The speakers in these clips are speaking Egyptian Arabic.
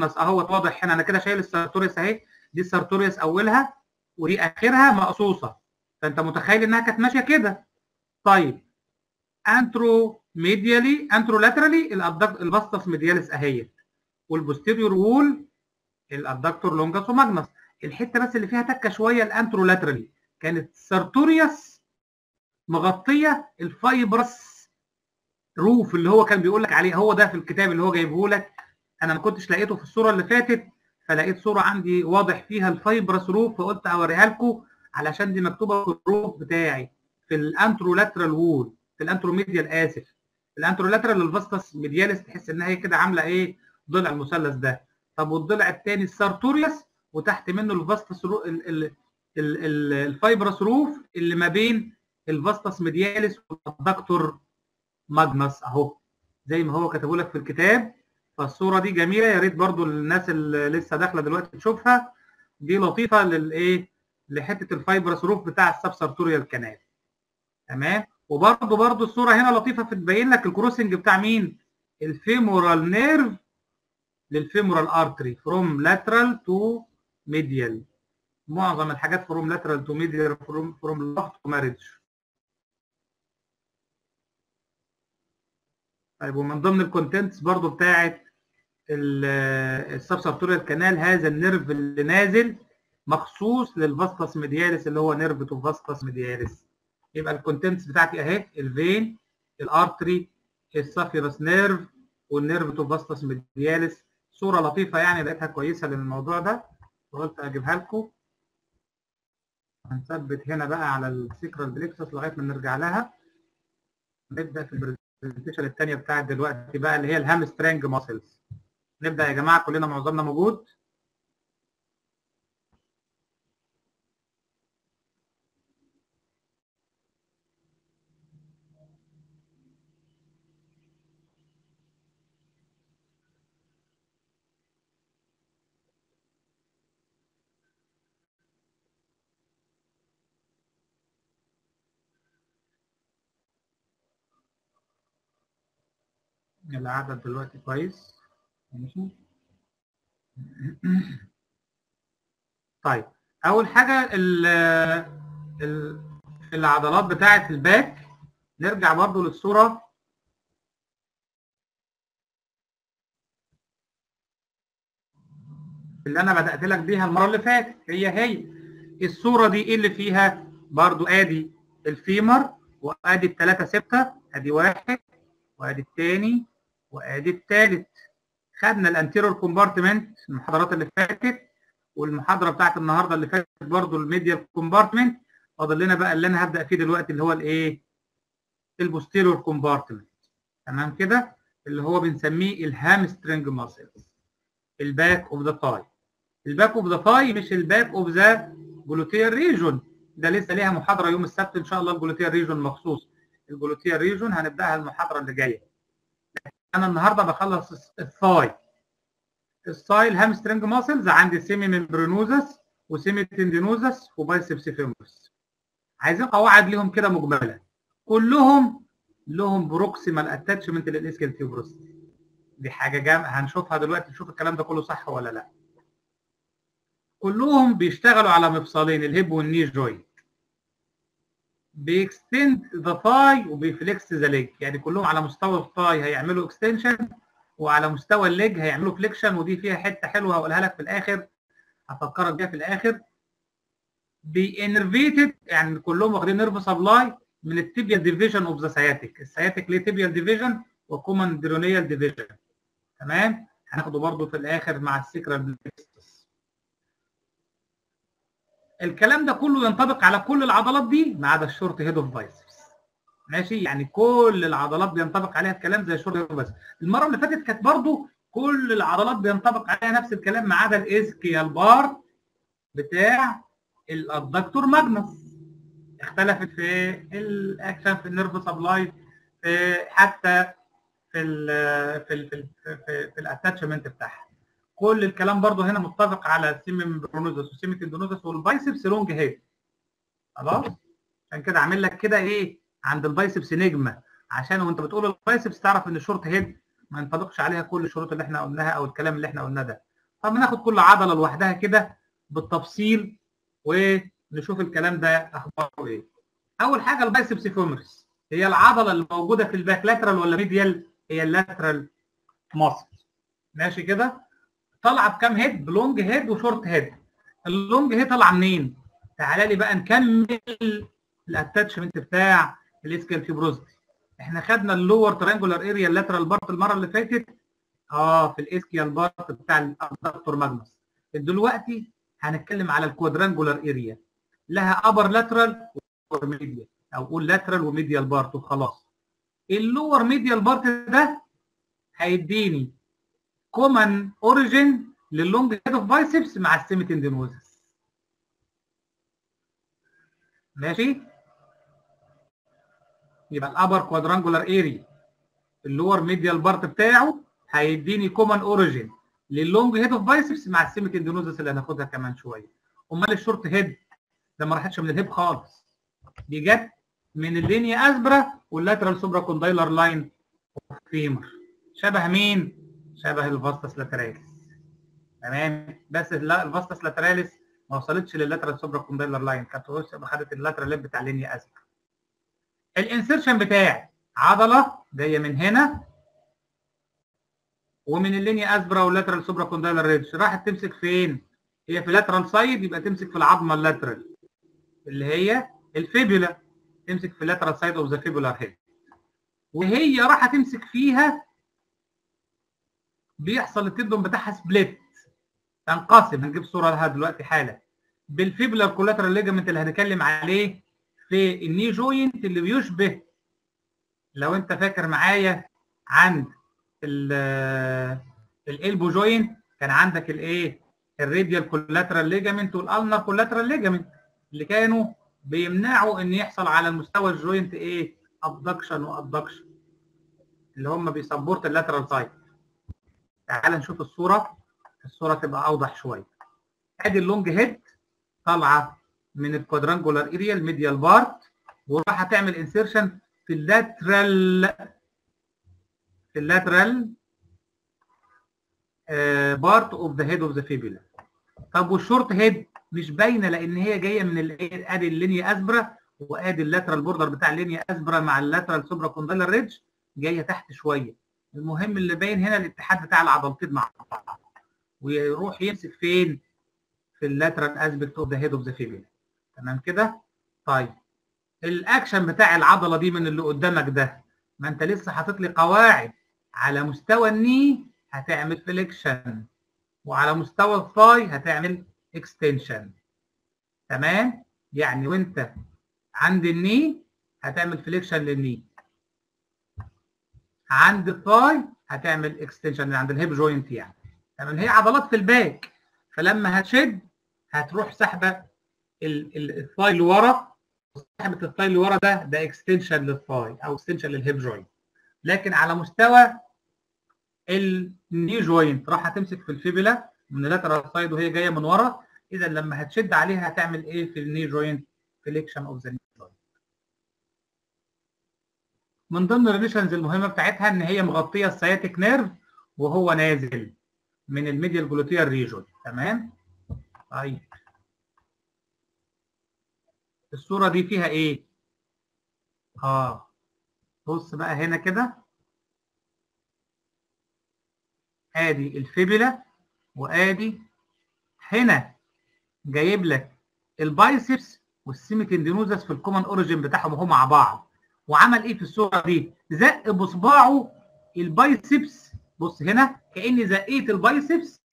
ماجنس اهوت واضح هنا انا كده شايل السارتوريوس اهي دي السارتوريوس اولها ودي اخرها مقصوصه فانت متخيل انها كانت ماشيه كده طيب انترو ميديالي انترو لاترالي الباستس ميدياليس اهيت والبوستيريور وول الادكتور لونجاس وماجنس الحته بس اللي فيها تكه شويه الانترو لاترالي كانت سارتوريوس مغطيه الفايبرس روف اللي هو كان بيقول لك عليه هو ده في الكتاب اللي هو جايبه لك انا ما كنتش لقيته في الصوره اللي فاتت فلقيت صوره عندي واضح فيها الفايبرس روف فقلت اوريها لكم علشان دي مكتوبه في الروف بتاعي في الانترو لاترال وول في الانترو ميديال اسف الانترو لاترال الفاسكس ميدياليس تحس ان هي كده عامله ايه ضلع المثلث ده طب والضلع الثاني السارتوريوس وتحت منه الفاستس رو... ال... ال... ال... ال... الفايبرس روف اللي ما بين الفاستس ميدياليس والادكتور ماجنس اهو زي ما هو كتبوا لك في الكتاب فالصوره دي جميله يا ريت برضو الناس اللي لسه داخله دلوقتي تشوفها دي لطيفه للايه لحته الفايبرس روف بتاع السب سارتوريال كانال تمام وبرضو برضو الصوره هنا لطيفه في تبين لك الكروسنج بتاع مين الفيمورال نيرف للفيمورال ارتري فروم لاترال تو ميديال معظم الحاجات فروم لاترال تو ميديال فروم فروم لافت تو ماريج طيب ومن ضمن الكونتنتس برضو بتاعت السبسارتوريال كانال هذا النيرف اللي نازل مخصوص للفاسكس ميدياليس اللي هو نيرف تو فاسكس ميدياليس يبقى الكونتنتس بتاعتي اهي الفين الارتري السافيروس نيرف والنيرف تو فاسكس ميدياليس صوره لطيفه يعني لقيتها كويسه للموضوع ده وقلت اجيبها لكم هنثبت هنا بقى على السيكرال بليكسس لغايه ما نرجع لها نبدا في البرزنتيشن الثانيه بتاعت دلوقتي بقى اللي هي الهامسترنج ماسلز نبدا يا جماعه كلنا معظمنا موجود العدد دلوقتي كويس ماشي طيب اول حاجه ال ال العضلات بتاعه الباك نرجع برضو للصوره اللي انا بدات لك بيها المره اللي فاتت هي هي الصوره دي ايه اللي فيها برضو ادي الفيمر وادي الثلاثه سته ادي واحد وادي الثاني وادي الثالث خدنا الانتيرور كومبارتمنت المحاضرات اللي فاتت والمحاضره بتاعت النهارده اللي فاتت برضو الميديال كومبارتمنت فاضل لنا بقى اللي انا هبدا فيه دلوقتي اللي هو الايه البوستيرور كومبارتمنت تمام كده اللي هو بنسميه الهامسترنج ماسلز الباك اوف ذا ثاي الباك اوف ذا ثاي مش الباك اوف ذا جلوتيال ريجون ده لسه ليها محاضره يوم السبت ان شاء الله الجلوتيال ريجون مخصوص الجلوتيال ريجون هنبداها المحاضره اللي جايه انا النهارده بخلص الثاي الثاي الهامسترنج ماسلز عندي سيمي ممبرينوزس وسيمي تندينوزس وبايسبس فيمورس عايزين قواعد ليهم كده مجمله كلهم لهم بروكسيمال اتاتشمنت للاسكال تيوبروس دي حاجه جام هنشوفها دلوقتي نشوف الكلام ده كله صح ولا لا كلهم بيشتغلوا على مفصلين الهيب والني جوينت بيكستند ذا ثاي وبيفليكس ذا ليج يعني كلهم على مستوى الثاي هيعملوا اكستنشن وعلى مستوى الليج هيعملوا فليكشن ودي فيها حته حلوه هقولها لك في الاخر هفكرك بيها في الاخر بينرفيتد يعني كلهم واخدين نيرف سبلاي من التيبيال ديفيجن اوف ذا سياتيك السياتيك ليه تيبيال ديفيجن وكومن ديرونيال ديفيجن تمام هناخده برضو في الاخر مع السيكرال بليكستس الكلام ده كله ينطبق على كل العضلات دي ما عدا الشورت هيد اوف بايسبس ماشي يعني كل العضلات بينطبق عليها الكلام زي الشورت هيد اوف بايسبس المره اللي فاتت كانت برضو كل العضلات بينطبق عليها نفس الكلام ما عدا الاسكيال بارت بتاع الادكتور ماجنس اختلفت في الاكشن في النيرف سبلاي في حتى في ال في ال في ال في, في الاتاتشمنت بتاعها كل الكلام برضو هنا متفق على السيمي ممبرونوزس وسيمي تندونوزس والبايسبس لونج هيد خلاص عشان كده عامل لك كده ايه عند البايسبس نجمه عشان وانت بتقول البايسبس تعرف ان الشورت هيد ما ينطبقش عليها كل الشروط اللي احنا قلناها او الكلام اللي احنا قلناه ده طب ناخد كل عضله لوحدها كده بالتفصيل ونشوف الكلام ده اخباره ايه اول حاجه البايسبس فيمورس هي العضله اللي موجوده في الباك لاترال ولا ميديال هي اللاترال ماسل ماشي كده طالعه بكام هيد بلونج هيد وشورت هيد اللونج هيد طالعه منين تعالى لي بقى نكمل الاتاتشمنت بتاع الاسكال فيبروزيتي احنا خدنا اللور ترانجولار اريا اللاترال بارت المره اللي فاتت اه في الاسكيال بارت بتاع الدكتور ماجنوس دلوقتي هنتكلم على الكوادرانجولار اريا لها ابر لاترال وميديال او قول لاترال وميديال بارت وخلاص اللور ميديال بارت ده هيديني كومن اوريجين للونج هيد اوف بايسبس مع السيميتندينوزس ماشي يبقى الابر كوادرانجولار اريا اللور ميديال بارت بتاعه هيديني كومن اوريجين للونج هيد اوف بايسبس مع السيميتندينوزس اللي هناخدها كمان شويه امال الشورت هيد ده ما راحتش من الهيب خالص دي جت من اللينيا اسبرا واللاترال سوبرا كوندايلر لاين فيمر شبه مين؟ شبه الفاستس لاتراليس تمام بس لا الفاستس لاتراليس ما وصلتش لللاترال سوبرا كوندايلر لاين كانت خدت اللاترال ليب بتاع اللينيا اسبرا الانسرشن بتاعي عضله جايه من هنا ومن اللينيا اسبرا واللاترال سوبرا كوندايلر ريدج راحت تمسك فين؟ هي في لاترال سايد يبقى تمسك في العظمه اللاترال اللي هي الفيبولا تمسك في اللاترال سايد اوف ذا فيبولار هيد وهي راح تمسك فيها بيحصل التندون بتاعها سبليت تنقسم هنجيب صوره لها دلوقتي حالا بالفيبولار كولاترال ليجمنت اللي هنتكلم عليه في الني جوينت اللي بيشبه لو انت فاكر معايا عند الالبو جوينت كان عندك الايه الراديال كولاترال ليجمنت والالنر كولاترال ليجمنت اللي كانوا بيمنعوا ان يحصل على مستوى الجوينت ايه ابدكشن وابدكشن اللي هم بيسبورت اللاترال سايد تعال نشوف الصوره الصوره تبقى اوضح شويه ادي اللونج هيد طالعه من الكوادرانجولار اريا الميديال بارت وراح هتعمل انسيرشن في اللاترال في اللاترال بارت اوف ذا هيد اوف ذا فيبولا طب والشورت هيد مش باينه لان هي جايه من ادي اللينيا اسبرا وادي اللاترال بوردر بتاع اللينيا اسبرا مع اللاترال سوبرا كوندايلر ريدج جايه تحت شويه المهم اللي باين هنا الاتحاد بتاع العضلتين مع بعض ويروح يمسك فين في اللاترال اسبكت اوف ذا هيد اوف ذا فيبولا تمام كده طيب الاكشن بتاع العضله دي من اللي قدامك ده ما انت لسه حاطط لي قواعد على مستوى الني هتعمل فليكشن وعلى مستوى الثاي هتعمل اكستنشن تمام يعني وانت عند الني هتعمل فليكشن للني عند الثاي هتعمل اكستنشن عند الهيب جوينت يعني تمام هي عضلات في الباك فلما هتشد هتروح سحبه الثاي لورا سحبه الثاي لورا ده ده اكستنشن للثاي او اكستنشن للهيب جوينت لكن على مستوى الني جوينت راح هتمسك في الفيبولا من اللاترال سايد وهي جايه من ورا اذا لما هتشد عليها هتعمل ايه في الني جوينت فليكشن اوف ذا ني جوينت من ضمن الريليشنز المهمه بتاعتها ان هي مغطيه السياتيك نيرف وهو نازل من الميديال جلوتيال ريجون تمام طيب الصوره دي فيها ايه اه بص بقى هنا كده ادي الفيبولا وادي هنا جايب لك البايسبس والسيميتندينوزس في الكومن اوريجين بتاعهم وهو مع بعض وعمل ايه في الصوره دي زق بصباعه البايسبس بص هنا كاني زقيت البايسبس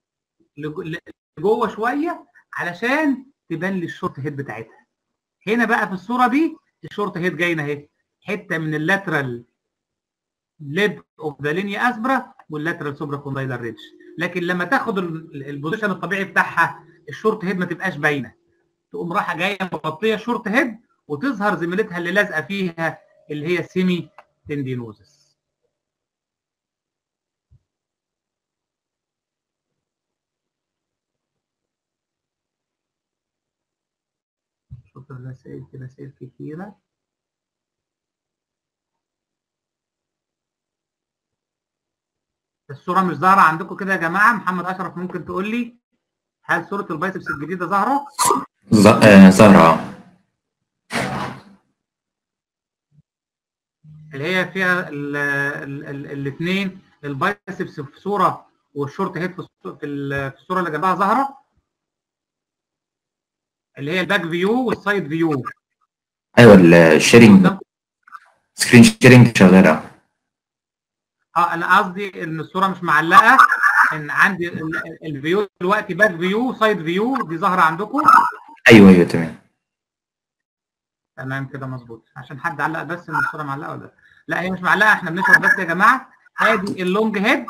لجوه شويه علشان تبان لي الشورت هيد بتاعتها هنا بقى في الصوره دي الشورت هيد جاينا اهي حته من اللاترال ليب اوف ذا لينيا اسبرا واللاترال سوبرا كوندايلر ريدج لكن لما تاخد البوزيشن الطبيعي بتاعها الشورت هيد ما تبقاش باينه تقوم رايحه جايه مغطيه شورت هيد وتظهر زميلتها اللي لازقه فيها اللي هي سيمي تندينوزس شوف الرسائل كده رسائل كتيره الصوره مش ظاهره عندكم كده يا جماعه محمد اشرف ممكن تقول لي هل صوره البايسبس الجديده ظاهره ظ- آه، ظاهرة اللي هي فيها الاثنين البايسبس في صوره والشورت هيد في الص- في ال- في الصوره اللي جنبها ظاهره اللي هي الباك فيو والسايد فيو أيوة الشيرنج قدامكم سكرين شيرنج شغالة اه انا قصدي ان الصوره مش معلقه ان عندي ال- ال- الفيو دلوقتي باك فيو سايد فيو دي ظاهره عندكم أيوة أيوة تمام تمام كده مظبوط عشان حد علق بس ان الصوره معلقه ولا لا لا هي مش معلقه احنا بنشرح بس يا جماعه ادي اللونج هيد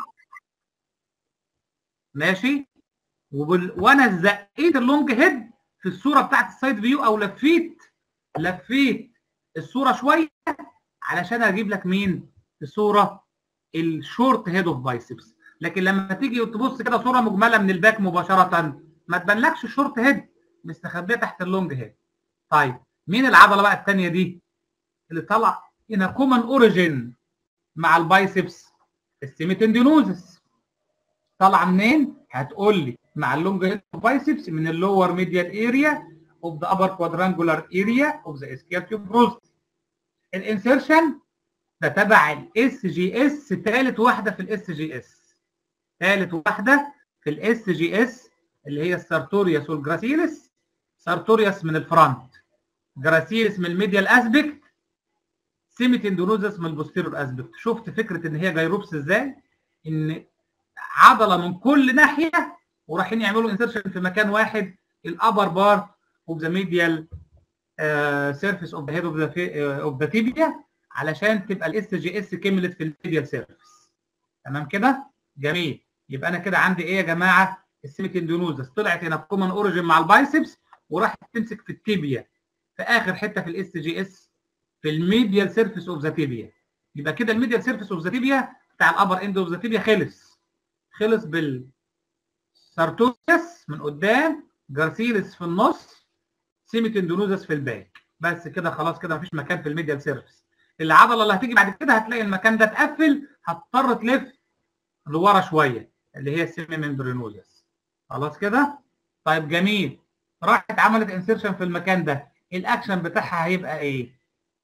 ماشي وبال... وانا زقيت اللونج هيد في الصوره بتاعت السايد فيو او لفيت لفيت الصوره شويه علشان اجيب لك مين الصوره الشورت هيد اوف بايسبس لكن لما تيجي تبص كده صوره مجمله من الباك مباشره ما تبانلكش الشورت هيد مستخبيه تحت اللونج هيد طيب مين العضله بقى الثانيه دي اللي طلع هنا كومن اوريجين مع البايسبس السيميتندينوزس طالعه منين هتقول لي مع اللونج هيد بايسبس من اللور ميديال اريا اوف ذا ابر كوادرانجولار اريا اوف ذا اسكيال تيوبروز الانسيرشن ده تبع الاس جي اس ثالث واحده في الاس جي اس ثالث واحده في الاس جي اس اللي هي السارتوريوس والجراسيلس سارتوريوس من الفرونت جراسيلس من الميديال اسبكت سيميتندونوزس من البوستيرور اسبكت شفت فكره ان هي جايروبس ازاي ان عضله من كل ناحيه ورايحين يعملوا انسرشن في مكان واحد الابر بار اوف ذا ميديال سيرفيس اوف ذا هيد اوف ذا اوف ذا تيبيا علشان تبقى الاس جي اس كملت في الميديال سيرفيس تمام كده جميل يبقى انا كده عندي ايه يا جماعه السيميتندونوزس طلعت هنا في كومن اوريجين مع البايسبس وراحت تمسك في التيبيا في اخر حته في الاس جي اس في الميديال سيرفيس اوف ذا تيبيا يبقى كده الميديال سيرفيس اوف ذا تيبيا بتاع الابر اند اوف ذا تيبيا خلص خلص بال سارتوسس من قدام جارسيلس في النص سيميتندونوزس في الباك بس كده خلاص كده مفيش مكان في الميديال سيرفيس العضله اللي هتيجي بعد كده هتلاقي المكان ده اتقفل هتضطر تلف لورا شويه اللي هي السيمي ممبرينوزس خلاص كده طيب جميل راحت عملت انسيرشن في المكان ده الاكشن بتاعها هيبقى ايه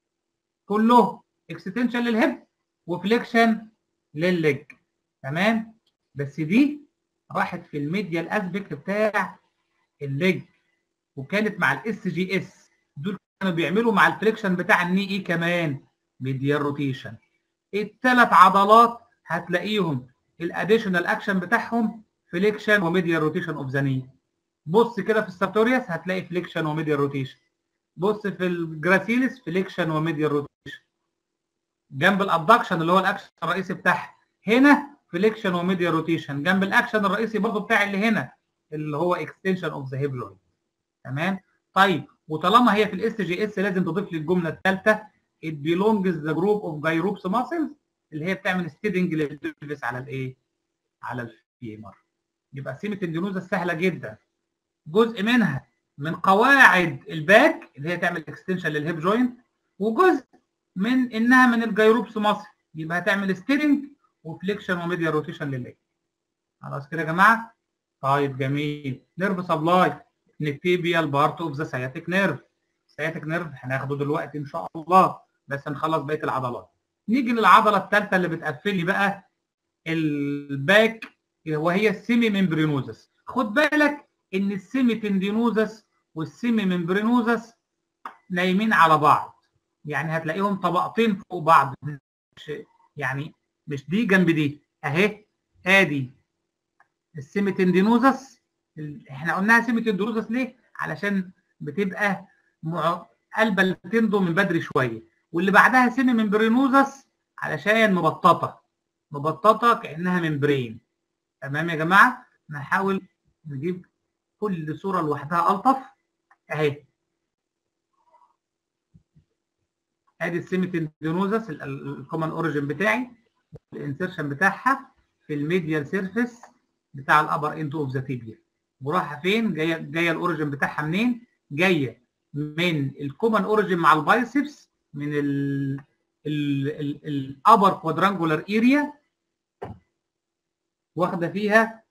كله اكستنشن للهيب وفليكشن للليج تمام بس دي راحت في الميديال اسبكت بتاع الليج وكانت مع الاس جي اس دول كانوا بيعملوا مع الفليكشن بتاع الني اي كمان ميديال روتيشن الثلاث عضلات هتلاقيهم الاديشنال اكشن بتاعهم فليكشن وميديال روتيشن اوف ذا ني بص كده في السارتوريوس هتلاقي فليكشن وميديال روتيشن بص في الجراسيلس فليكشن وميديال روتيشن جنب الابدكشن اللي هو الاكشن الرئيسي بتاعها هنا فليكشن وميديال روتيشن جنب الاكشن الرئيسي برضو بتاع اللي هنا اللي هو اكستنشن اوف ذا هيبلويد تمام طيب وطالما هي في الاس جي اس لازم تضيف لي الجمله الثالثه it belongs the group of gyropes muscles اللي هي بتعمل ستيدنج للبلفس على الايه على الفيمر يبقى سيميتندينوزا سهله جدا جزء منها من قواعد الباك اللي هي تعمل اكستنشن للهيب جوينت وجزء من انها من الجيروبس مصر يبقى هتعمل ستيرنج وفليكشن وميديا روتيشن للليج خلاص كده يا جماعه طيب جميل نيرف سبلاي نكتيبيال بارت اوف ذا سياتيك نيرف سياتيك نيرف هناخده دلوقتي ان شاء الله بس هنخلص بقيه العضلات نيجي للعضله الثالثه اللي بتقفل لي بقى الباك وهي السيمي ممبرينوزس خد بالك ان السيمي تندينوزس والسيمي ممبرينوزس نايمين على بعض يعني هتلاقيهم طبقتين فوق بعض مش يعني مش دي جنب دي اهي ادي السيمي تندينوزس احنا قلناها سيمي تندينوزس ليه علشان بتبقى مع... قلبه اللي بتندو من بدري شويه واللي بعدها سيمي ممبرينوزس علشان مبططه مبططه كانها ممبرين تمام يا جماعه نحاول نجيب كل صوره لوحدها الطف اهي ادي السيميتندينوزس الكومن اوريجين بتاعي الانسرشن بتاعها في الميديال سيرفيس بتاع الابر اند اوف ذا تيبيا ورايحه فين جايه جايه الاوريجين بتاعها منين جايه من الكومن اوريجين مع البايسبس من ال الابر كوادرانجولار اريا واخده فيها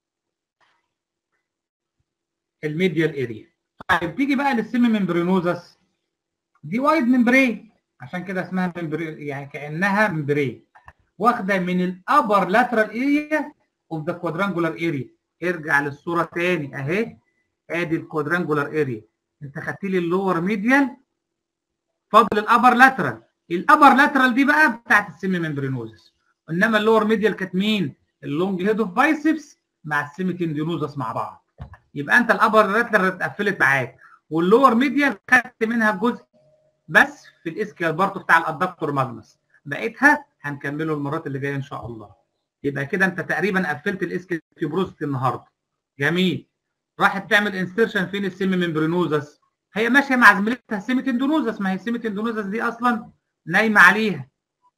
الميديال اريا طيب تيجي بقى للسيمي ممبرينوزس دي وايد ممبرين عشان كده اسمها ممبرين يعني كانها ممبرين واخده من الابر لاترال اريا اوف ذا كوادرانجولار اريا ارجع للصوره تاني اهي ادي الكوادرانجولار اريا انت خدت لي اللور ميديال فاضل الابر لاترال الابر لاترال دي بقى بتاعت السيمي ممبرينوزس انما اللور ميديال كانت مين اللونج هيد اوف بايسبس مع السيمي تندينوزس مع بعض يبقى انت الابر لاترال اتقفلت معاك واللور ميديال خدت منها جزء بس في الاسكيال بارت بتاع الادكتور ماجنس بقيتها هنكمله المرات اللي جايه ان شاء الله يبقى كده انت تقريبا قفلت الاسكيال فيبروستي النهارده جميل راحت تعمل انسيرشن فين السيمي ممبرينوزس هي ماشيه مع زميلتها السيمي تندونوزس ما هي السيمي تندونوزس دي اصلا نايمه عليها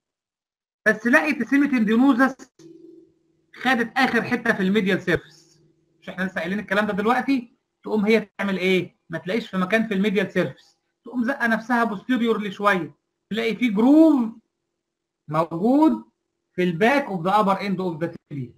بس لقيت السيمي تندونوزس خدت اخر حته في الميديال سيرفيس مش احنا لسه قايلين الكلام ده دلوقتي تقوم هي تعمل ايه ما تلاقيش في مكان في الميديال سيرفيس تقوم زقه نفسها بوستيريورلي شويه تلاقي في جروف موجود في الباك اوف ذا ابر اند اوف ذا تيبيا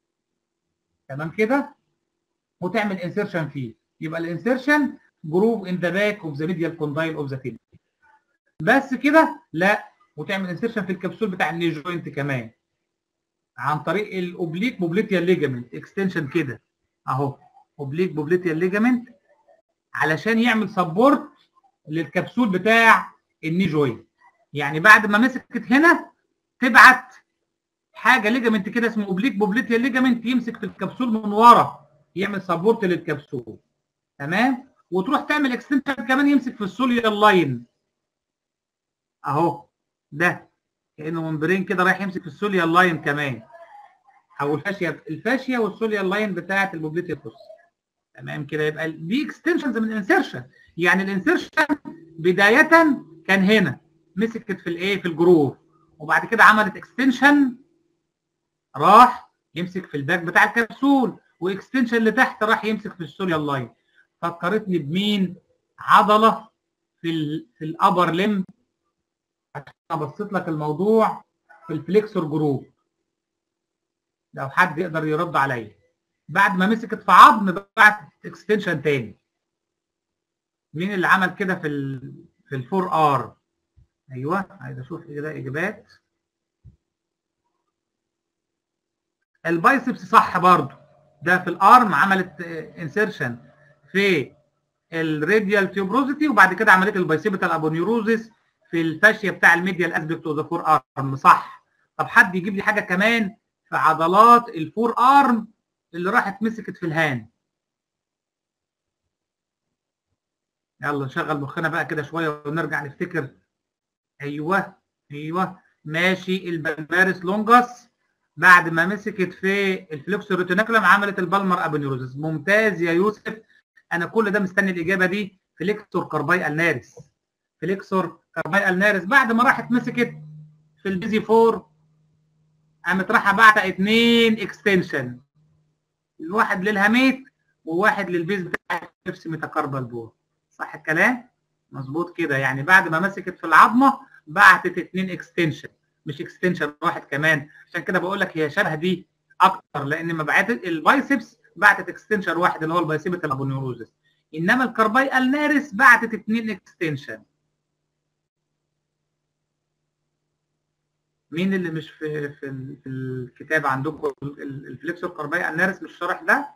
تمام كده وتعمل انسيرشن فيه يبقى الانسيرشن جروف ان ذا باك اوف ذا ميديال كوندايل اوف ذا تيبيا بس كده لا وتعمل انسيرشن في الكبسول بتاع الني جوينت كمان عن طريق الاوبليك بوبليتيال ليجامنت اكستنشن كده اهو اوبليك بوبليتيال ليجامنت علشان يعمل سبورت للكبسول بتاع الني جوينت يعني بعد ما مسكت هنا تبعت حاجه ليجامنت كده اسمه اوبليك بوبليتيال ليجامنت يمسك في الكبسول من ورا يعمل سبورت للكبسول تمام وتروح تعمل اكستنشن كمان يمسك في السوليال لاين اهو ده كانه ممبرين كده رايح يمسك في السوليال لاين كمان او الفاشيه الفاشيه والسوليال لاين بتاعه البوبليتيال فوس تمام كده يبقى دي اكستنشنز من الانسيرشن يعني الانسيرشن بدايه كان هنا مسكت في الايه في الجروف وبعد كده عملت اكستنشن راح يمسك في الباك بتاع الكبسول واكستنشن اللي تحت راح يمسك في السوليال لاين فكرتني بمين عضله في ال في الابر ليم عشان ابسط لك الموضوع في الفليكسور جروب لو حد يقدر يرد عليا بعد ما مسكت في عظم بعت اكستنشن تاني مين اللي عمل كده في ال في الفور ار ايوه عايز اشوف ايه ده اجابات البايسبس صح برضو ده في الارم عملت انسيرشن في الراديال تيوبروزيتي وبعد كده عملت البايسيبيتال ابونيوروزيس في الفاشيه بتاع الميديال اسبكت اوف ذا فور ارم صح طب حد يجيب لي حاجه كمان في عضلات الفور ارم اللي راحت مسكت في الهان يلا نشغل مخنا بقى كده شويه ونرجع نفتكر ايوه ايوه ماشي البلمارس لونجاس بعد ما مسكت في الفلوكس روتينيكولم عملت البالمر ابنيوروزس ممتاز يا يوسف انا كل ده مستني الاجابه دي فليكسور كارباي النارس فليكسور كارباي النارس بعد ما راحت مسكت في البيزي 4 قامت رايحه باعته اتنين اكستنشن الواحد للهاميت وواحد للبيز بتاع نفس ميتاكاربال بور صح الكلام مظبوط كده يعني بعد ما مسكت في العظمه بعتت اتنين اكستنشن مش اكستنشن واحد كمان عشان كده بقول لك هي شبه دي اكتر لان ما بعتت البايسبس بعتت اكستنشن واحد اللي هو البايسيبيتال ابونيوروزس انما الكارباي النارس بعتت اتنين اكستنشن مين اللي مش في في, في الكتاب عندكم الفليكسور كارباي النارس مش شرح ده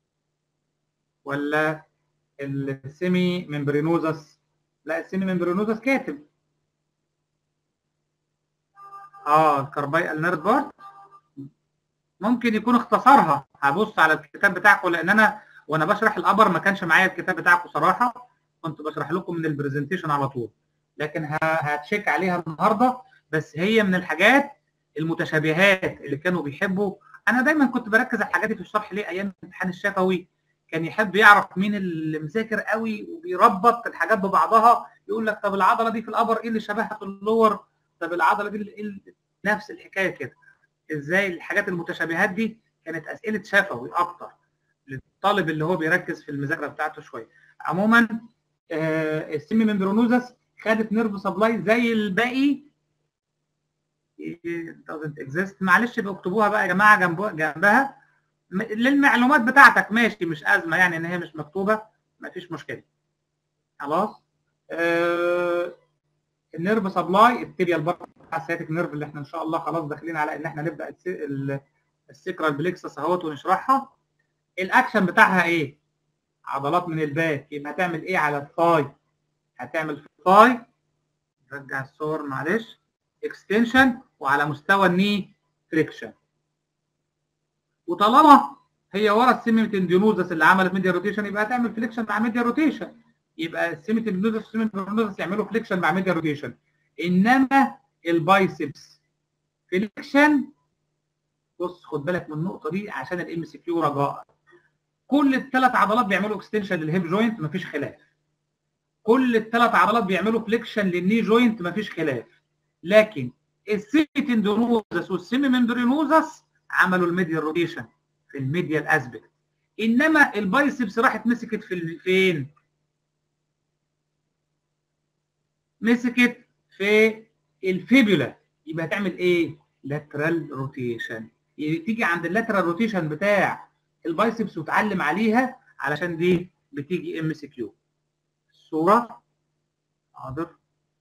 ولا السيمي ممبرينوزس لا السيمي ممبرينوزس كاتب اه الكارباي النارس بارت ممكن يكون اختصرها هبص على الكتاب بتاعكم لان انا وانا بشرح الابر ما كانش معايا الكتاب بتاعكم صراحه كنت بشرح لكم من البرزنتيشن على طول لكن هتشيك عليها النهارده بس هي من الحاجات المتشابهات اللي كانوا بيحبوا انا دايما كنت بركز على الحاجات دي في الشرح ليه ايام الامتحان الشفوي كان يحب يعرف مين اللي مذاكر قوي وبيربط الحاجات ببعضها يقول لك طب العضله دي في الابر ايه اللي شبهها في اللور طب العضله دي إيه نفس الحكايه كده ازاي الحاجات المتشابهات دي كانت اسئله شفوي اكتر للطالب اللي هو بيركز في المذاكره بتاعته شويه عموما آه السيمي ممبرونوزس خدت نيرف سبلاي زي الباقي doesn't exist معلش يبقى اكتبوها بقى يا جماعه جنبها جنبها م- للمعلومات بتاعتك ماشي مش ازمه يعني ان هي مش مكتوبه مفيش مشكله خلاص آه النيرف سبلاي التيبيال بارت بتاع السياتيك نيرف اللي احنا ان شاء الله خلاص داخلين على ان احنا نبدا الس- ال- السكرال بليكسس اهوت ونشرحها الاكشن بتاعها ايه؟ عضلات من الباك يبقى هتعمل ايه على الثاي؟ هتعمل في الثاي رجع الصور معلش اكستنشن وعلى مستوى الني فريكشن وطالما هي ورا السيميتندينوزس اللي عملت ميديا روتيشن يبقى هتعمل فليكشن مع ميديا روتيشن يبقى السيميتندينوزس والسيميتندينوزس يعملوا فليكشن مع ميديا روتيشن انما البايسبس فليكشن بص خد بالك من النقطه دي عشان الام سي كيو رجاء كل الثلاث عضلات بيعملوا اكستنشن للهيب جوينت مفيش خلاف كل الثلاث عضلات بيعملوا فليكشن للني جوينت مفيش خلاف لكن السيميتندينوزس والسيميممبرينوزس عملوا الميديال روتيشن في الميديال اسبكت انما البايسبس راحت مسكت في ال- فين؟ مسكت في الفيبولا يبقى هتعمل ايه؟ لاترال روتيشن تيجي عند اللاترال روتيشن بتاع البايسبس وتعلم عليها علشان دي بتيجي ام سي كيو الصوره حاضر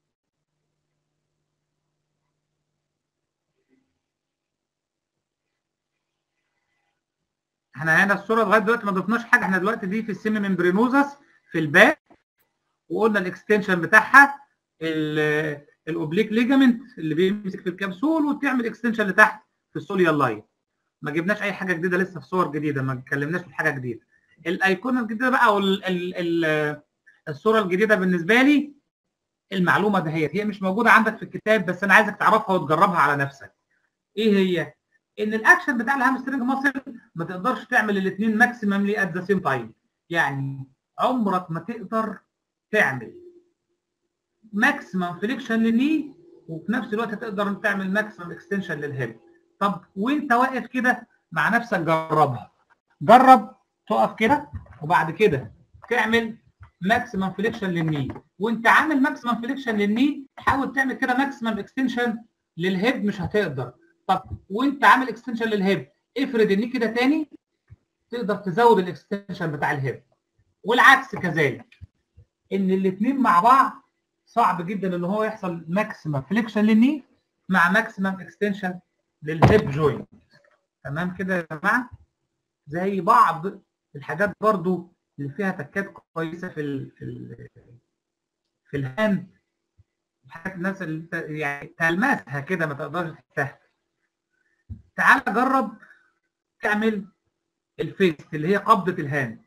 احنا هنا الصوره لغايه دلوقتي ما ضفناش حاجه احنا دلوقتي دي في السيمي ممبرينوزس في الباك وقلنا الاكستنشن بتاعها ال- الاوبليك ليجامنت اللي بيمسك في الكبسول وتعمل اكستنشن لتحت في السوليال لاين ما جبناش اي حاجه جديده لسه في صور جديده ما اتكلمناش في حاجه جديده الايقونه الجديده بقى او ال ال ال الصوره الجديده بالنسبه لي المعلومه دهيت هي مش موجوده عندك في الكتاب بس انا عايزك تعرفها وتجربها على نفسك ايه هي ان الاكشن بتاع الهامسترنج ماسل ما تقدرش تعمل الاثنين ماكسيمم ات ذا سيم تايم يعني عمرك ما تقدر تعمل ماكسيمم فليكشن للني وفي نفس الوقت تقدر تعمل ماكسيمم اكستنشن للهيب طب وانت واقف كده مع نفسك جربها جرب تقف كده وبعد كده تعمل ماكسيمم فليكشن للني وانت عامل ماكسيمم فليكشن للني حاول تعمل كده ماكسيمم اكستنشن للهيب مش هتقدر طب وانت عامل اكستنشن للهيب افرد الني كده تاني تقدر تزود الاكستنشن بتاع الهيب والعكس كذلك ان الاثنين مع بعض صعب جدا ان هو يحصل ماكسيمم فليكشن للني مع ماكسيمم اكستنشن للهيب جوينت تمام كده يا جماعه زي بعض الحاجات برضو اللي فيها تكات كويسه في ال في ال في الهاند حاجات الناس اللي انت يعني تلمسها كده ما تقدرش تحسها تعال جرب تعمل الفيست اللي هي قبضه الهاند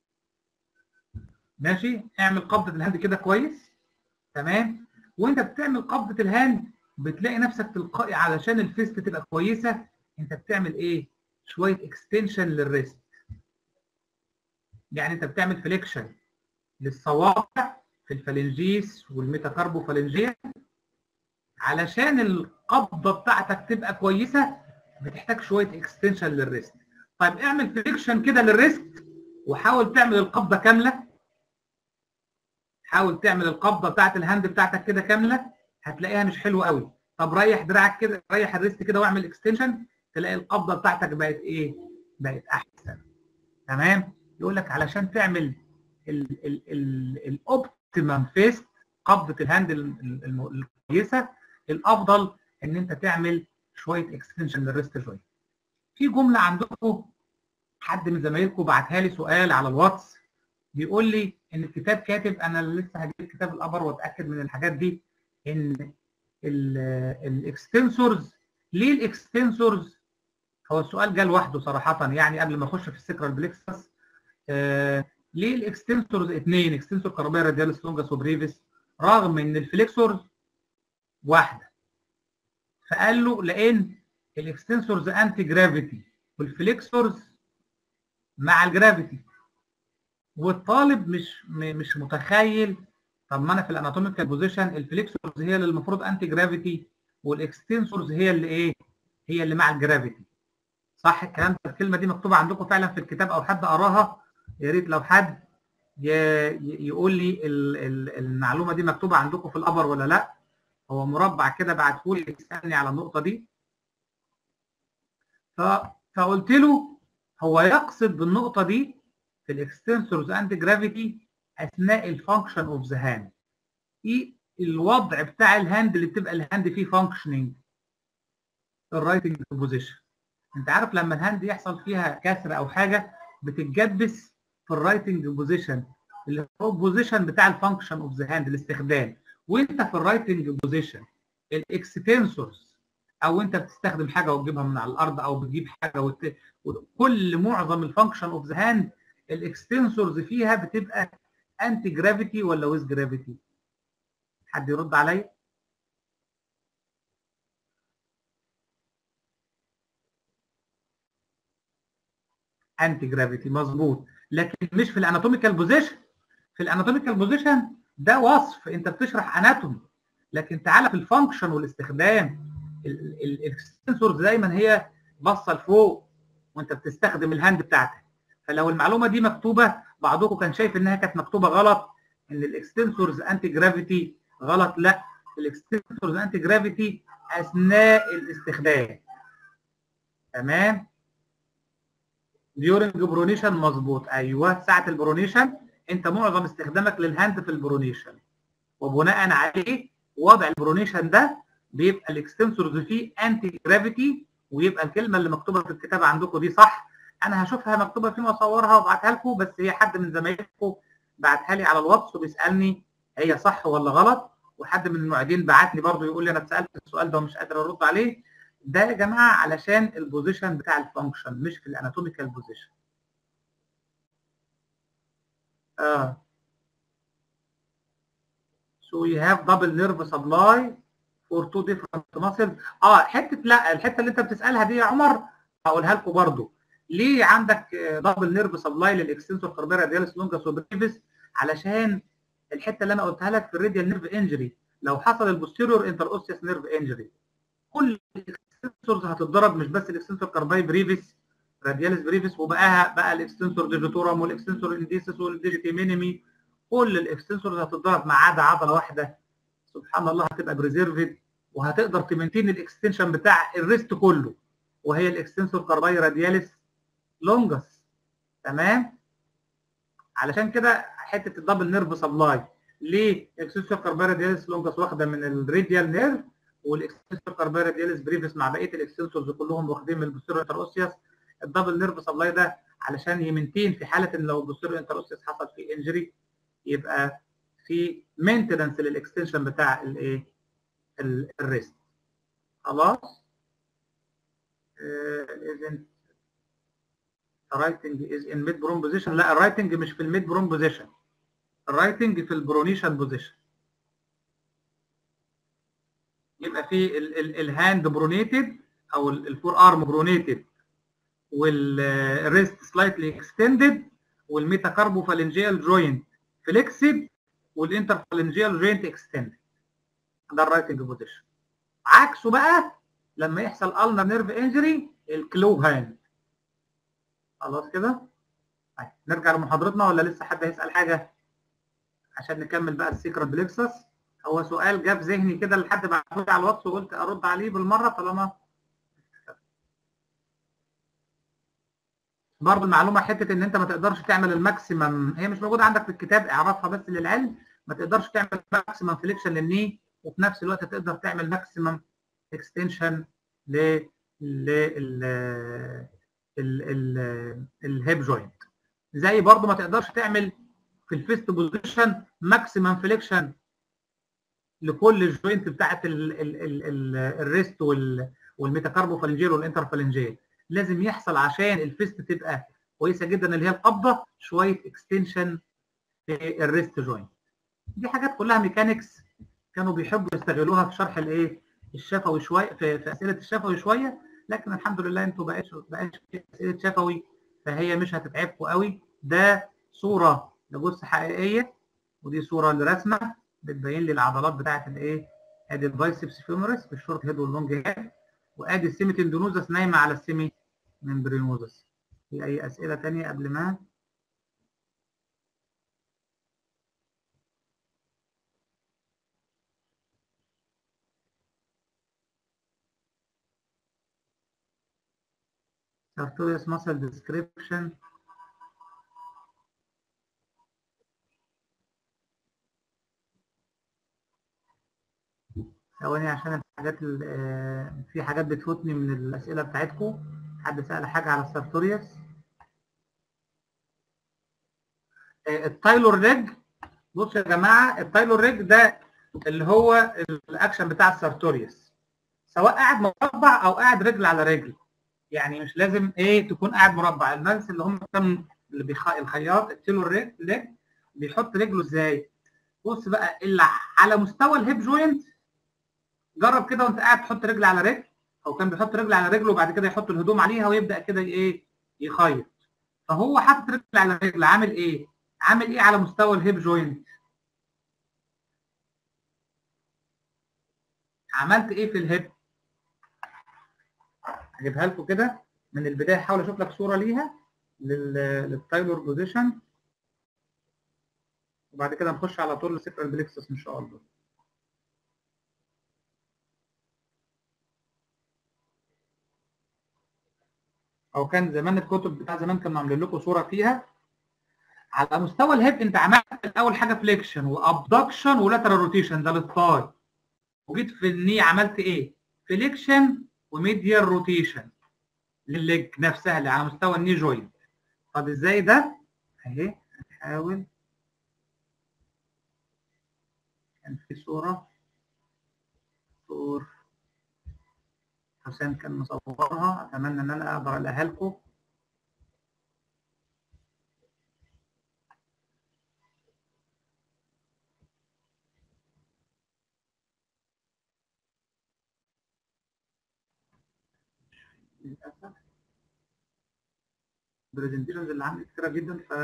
ماشي اعمل قبضه الهاند كده كويس تمام وانت بتعمل قبضه الهاند بتلاقي نفسك تلقائي علشان الفيست تبقى كويسه انت بتعمل ايه شويه اكستنشن للريست يعني انت بتعمل فليكشن للصوابع في الفالنجيس والميتاكاربوفالنجيه علشان القبضه بتاعتك تبقى كويسه بتحتاج شويه اكستنشن للريست طيب اعمل فليكشن كده للريست وحاول تعمل القبضه كامله حاول تعمل القبضه بتاعت الهاند بتاعتك كده كامله هتلاقيها مش حلوه قوي طب ريح دراعك كده ريح الريست كده واعمل اكستنشن تلاقي القبضه بتاعتك بقت ايه بقت احسن تمام يقول لك علشان تعمل الاوبتيمم فيست قبضه الهاند الكويسه الافضل ان انت تعمل شويه اكستنشن للريست جوينت في جمله عندكم حد من زمايلكم بعتها لي سؤال على الواتس بيقول لي ان الكتاب كاتب انا لسه هجيب كتاب الابر واتاكد من الحاجات دي ان الاكستنسورز ليه الاكستنسورز هو السؤال جه لوحده صراحه يعني قبل ما اخش في السكرال بليكسس آه ليه الاكستنسورز اثنين اكستنسور كاربيا رادياليس لونجاس وبريفيس رغم ان الفليكسورز واحده فقال له لان الاكستنسورز انتي جرافيتي والفليكسورز مع الجرافيتي والطالب مش مش متخيل طب ما انا في الاناتوميكال بوزيشن الفليكسورز هي اللي المفروض انتي جرافيتي والاكستنسورز هي اللي ايه؟ هي اللي مع الجرافيتي صح الكلام ده الكلمه دي مكتوبه عندكم فعلا في الكتاب او حد قراها يا ريت لو حد يقول لي المعلومه دي مكتوبه عندكم في الابر ولا لا هو مربع كده بعتهولي يسالني على النقطه دي ف... فقلت له هو يقصد بالنقطه دي في الاكستنسورز اند جرافيتي اثناء الفانكشن اوف ذا هاند ايه الوضع بتاع الهاند اللي بتبقى الهاند فيه فانكشننج الرايتنج بوزيشن انت عارف لما الهاند يحصل فيها كسر او حاجه بتتجبس في الرايتنج بوزيشن اللي هو البوزيشن بتاع الفانكشن اوف ذا هاند الاستخدام وانت في الرايتنج بوزيشن الاكستنسورز او انت بتستخدم حاجه وتجيبها من على الارض او بتجيب حاجه وت... كل معظم الفانكشن اوف ذا هاند الاكستنسورز فيها بتبقى انتي جرافيتي ولا ويز جرافيتي حد يرد عليا انتي جرافيتي مظبوط لكن مش في الاناتوميكال بوزيشن في الاناتوميكال بوزيشن ده وصف انت بتشرح اناتومي لكن تعالى في الفانكشن والاستخدام الاكستنسورز دايما هي باصه لفوق وانت بتستخدم الهاند بتاعتك فلو المعلومه دي مكتوبه بعضكم كان شايف انها كانت مكتوبه غلط ان الاكستنسورز انتي جرافيتي غلط لا الاكستنسورز انتي جرافيتي اثناء الاستخدام تمام ديورنج برونيشن مظبوط ايوه ساعه البرونيشن انت معظم استخدامك للهاند في البرونيشن وبناء عليه وضع البرونيشن ده بيبقى الاكستنسورز فيه انتي جرافيتي ويبقى الكلمه اللي مكتوبه في الكتاب عندكم دي صح انا هشوفها مكتوبه فين واصورها وابعتها لكم بس هي حد من زمايلكم بعتها لي على الواتس وبيسالني هي صح ولا غلط وحد من المعيدين بعت لي برضه يقول لي انا اتسالت السؤال ده ومش قادر ارد عليه ده يا جماعه علشان البوزيشن بتاع الفانكشن مش في الاناتوميكال بوزيشن اه so we have double nerve supply for two different muscles اه حته لا الحته اللي انت بتسالها دي يا عمر هقولها لكم برضه ليه عندك دبل نيرف سبلاي للاكستنسور كاربيرا ديالس لونجاس وبريفيس علشان الحته اللي انا قلتها لك في الراديال نيرف انجري لو حصل البوستيريور انتر اوسيوس نيرف انجري كل الاكستنسورز هتتضرب مش بس الاكستنسور كارباي بريفيس راديالس بريفيس وبقاها بقى الاكستنسور ديجيتورم والاكستنسور انديسس والديجيتي مينيمي كل الاكستنسورز هتتضرب ما عدا عضله واحده سبحان الله هتبقى بريزيرفد وهتقدر تمنتين الاكستنشن بتاع الريست كله وهي الاكستنسور كارباي راديالس لونجس تمام علشان كده حته الدبل نيرف سبلاي ليه الاكستنسور كارباي راديالس لونجس واخده من الراديال نيرف والاكستنسور كارباي راديالس بريفيس مع بقيه الاكستنسورز كلهم واخدين من البوستيريور انتروسيوس الدبل نيرف سبلاي ده علشان يمنتين في حاله ان لو البوستيريور انتروسيوس حصل فيه انجري يبقى في مينتننس للاكستنشن بتاع الايه الريست خلاص isn't writing is in mid prone position لا الرايتنج مش في الميد برون بوزيشن الرايتنج في البرونيشن بوزيشن يبقى في الهاند برونيتد او الفور ارم برونيتد والريست سلايتلي اكستندد والميتاكاربوفالنجيال جوينت فليكسد والانترفالنجيال جوينت اكستندد ده الرايتنج بوزيشن عكسه بقى لما يحصل النر نيرف انجري الكلوب هاند خلاص كده طيب نرجع لمحاضرتنا ولا لسه حد هيسال حاجه عشان نكمل بقى السيكرت بليكسس هو سؤال جاب ذهني كده لحد بعته لي على الواتس وقلت ارد عليه بالمره طالما برضه المعلومه حته ان انت ما تقدرش تعمل الماكسيمم هي مش موجوده عندك في الكتاب اعرفها بس للعلم ما تقدرش تعمل ماكسيمم فليكشن للني وفي نفس الوقت تقدر تعمل ماكسيمم اكستنشن ل لل الهيب جوينت زي برضه ما تقدرش تعمل في الفيست بوزيشن ماكسيمم فليكشن لكل الجوينت بتاعت الريست والميتاكاربوفالنجيل والانترفالنجيل لازم يحصل عشان الفيست تبقى كويسه جدا اللي هي القبضه شويه اكستنشن في الريست جوينت دي حاجات كلها ميكانكس كانوا بيحبوا يستغلوها في شرح الايه الشفوي شويه في, في اسئله الشفوي شويه لكن الحمد لله انتوا بقاش بقاش اسئله شفوي فهي مش هتتعبكم قوي ده صوره لجثه حقيقيه ودي صوره لرسمه بتبين لي العضلات بتاعه الايه ادي البايسبس فيمورس بالشورت هيد واللونج هيد وادي السيمي تندونوزس نايمه على السيمي ممبرينوزس في اي اسئله ثانيه قبل ما sartorius muscle description ثواني عشان الحاجات ال- آه، في حاجات بتفوتني من الأسئلة بتاعتكم حد سأل حاجة على السارتوريوس آه، التايلور ريج بصوا يا جماعة التايلور ريج ده اللي هو الأكشن بتاع السارتوريوس سواء قاعد مربع أو قاعد رجل على رجل يعني مش لازم ايه تكون قاعد مربع الناس اللي هم كان اللي بيخ... الخياط التيلور ريج ريج بيحط رجله ازاي بص بقى اللي على مستوى الهيب جوينت جرب كده وانت قاعد تحط رجل على رجل او كان بيحط رجل على رجله وبعد كده يحط الهدوم عليها ويبدا كده ايه يخيط فهو حاطط رجل على رجل عامل ايه عامل ايه على مستوى الهيب جوينت عملت ايه في الهيب هجيبها لكم كده من البدايه احاول اشوف لك صوره ليها لل... للتايلور بوزيشن وبعد كده نخش على طول للسيكرال بليكسس ان شاء الله او كان زمان الكتب بتاع زمان كانوا عاملين لكم صوره فيها على مستوى الهيب انت عملت اول حاجه فليكشن وابدكشن ولاترال روتيشن ده للثاي وجيت في الني عملت ايه؟ فليكشن وميديال روتيشن للليج نفسها اللي على مستوى الني جوينت طب ازاي ده؟ اهي هنحاول كان في صوره صور حسام كان مصورها اتمنى ان انا اقدر الاقيها لكم للاسف البرزنتيشنز اللي عندي كتيره جدا ف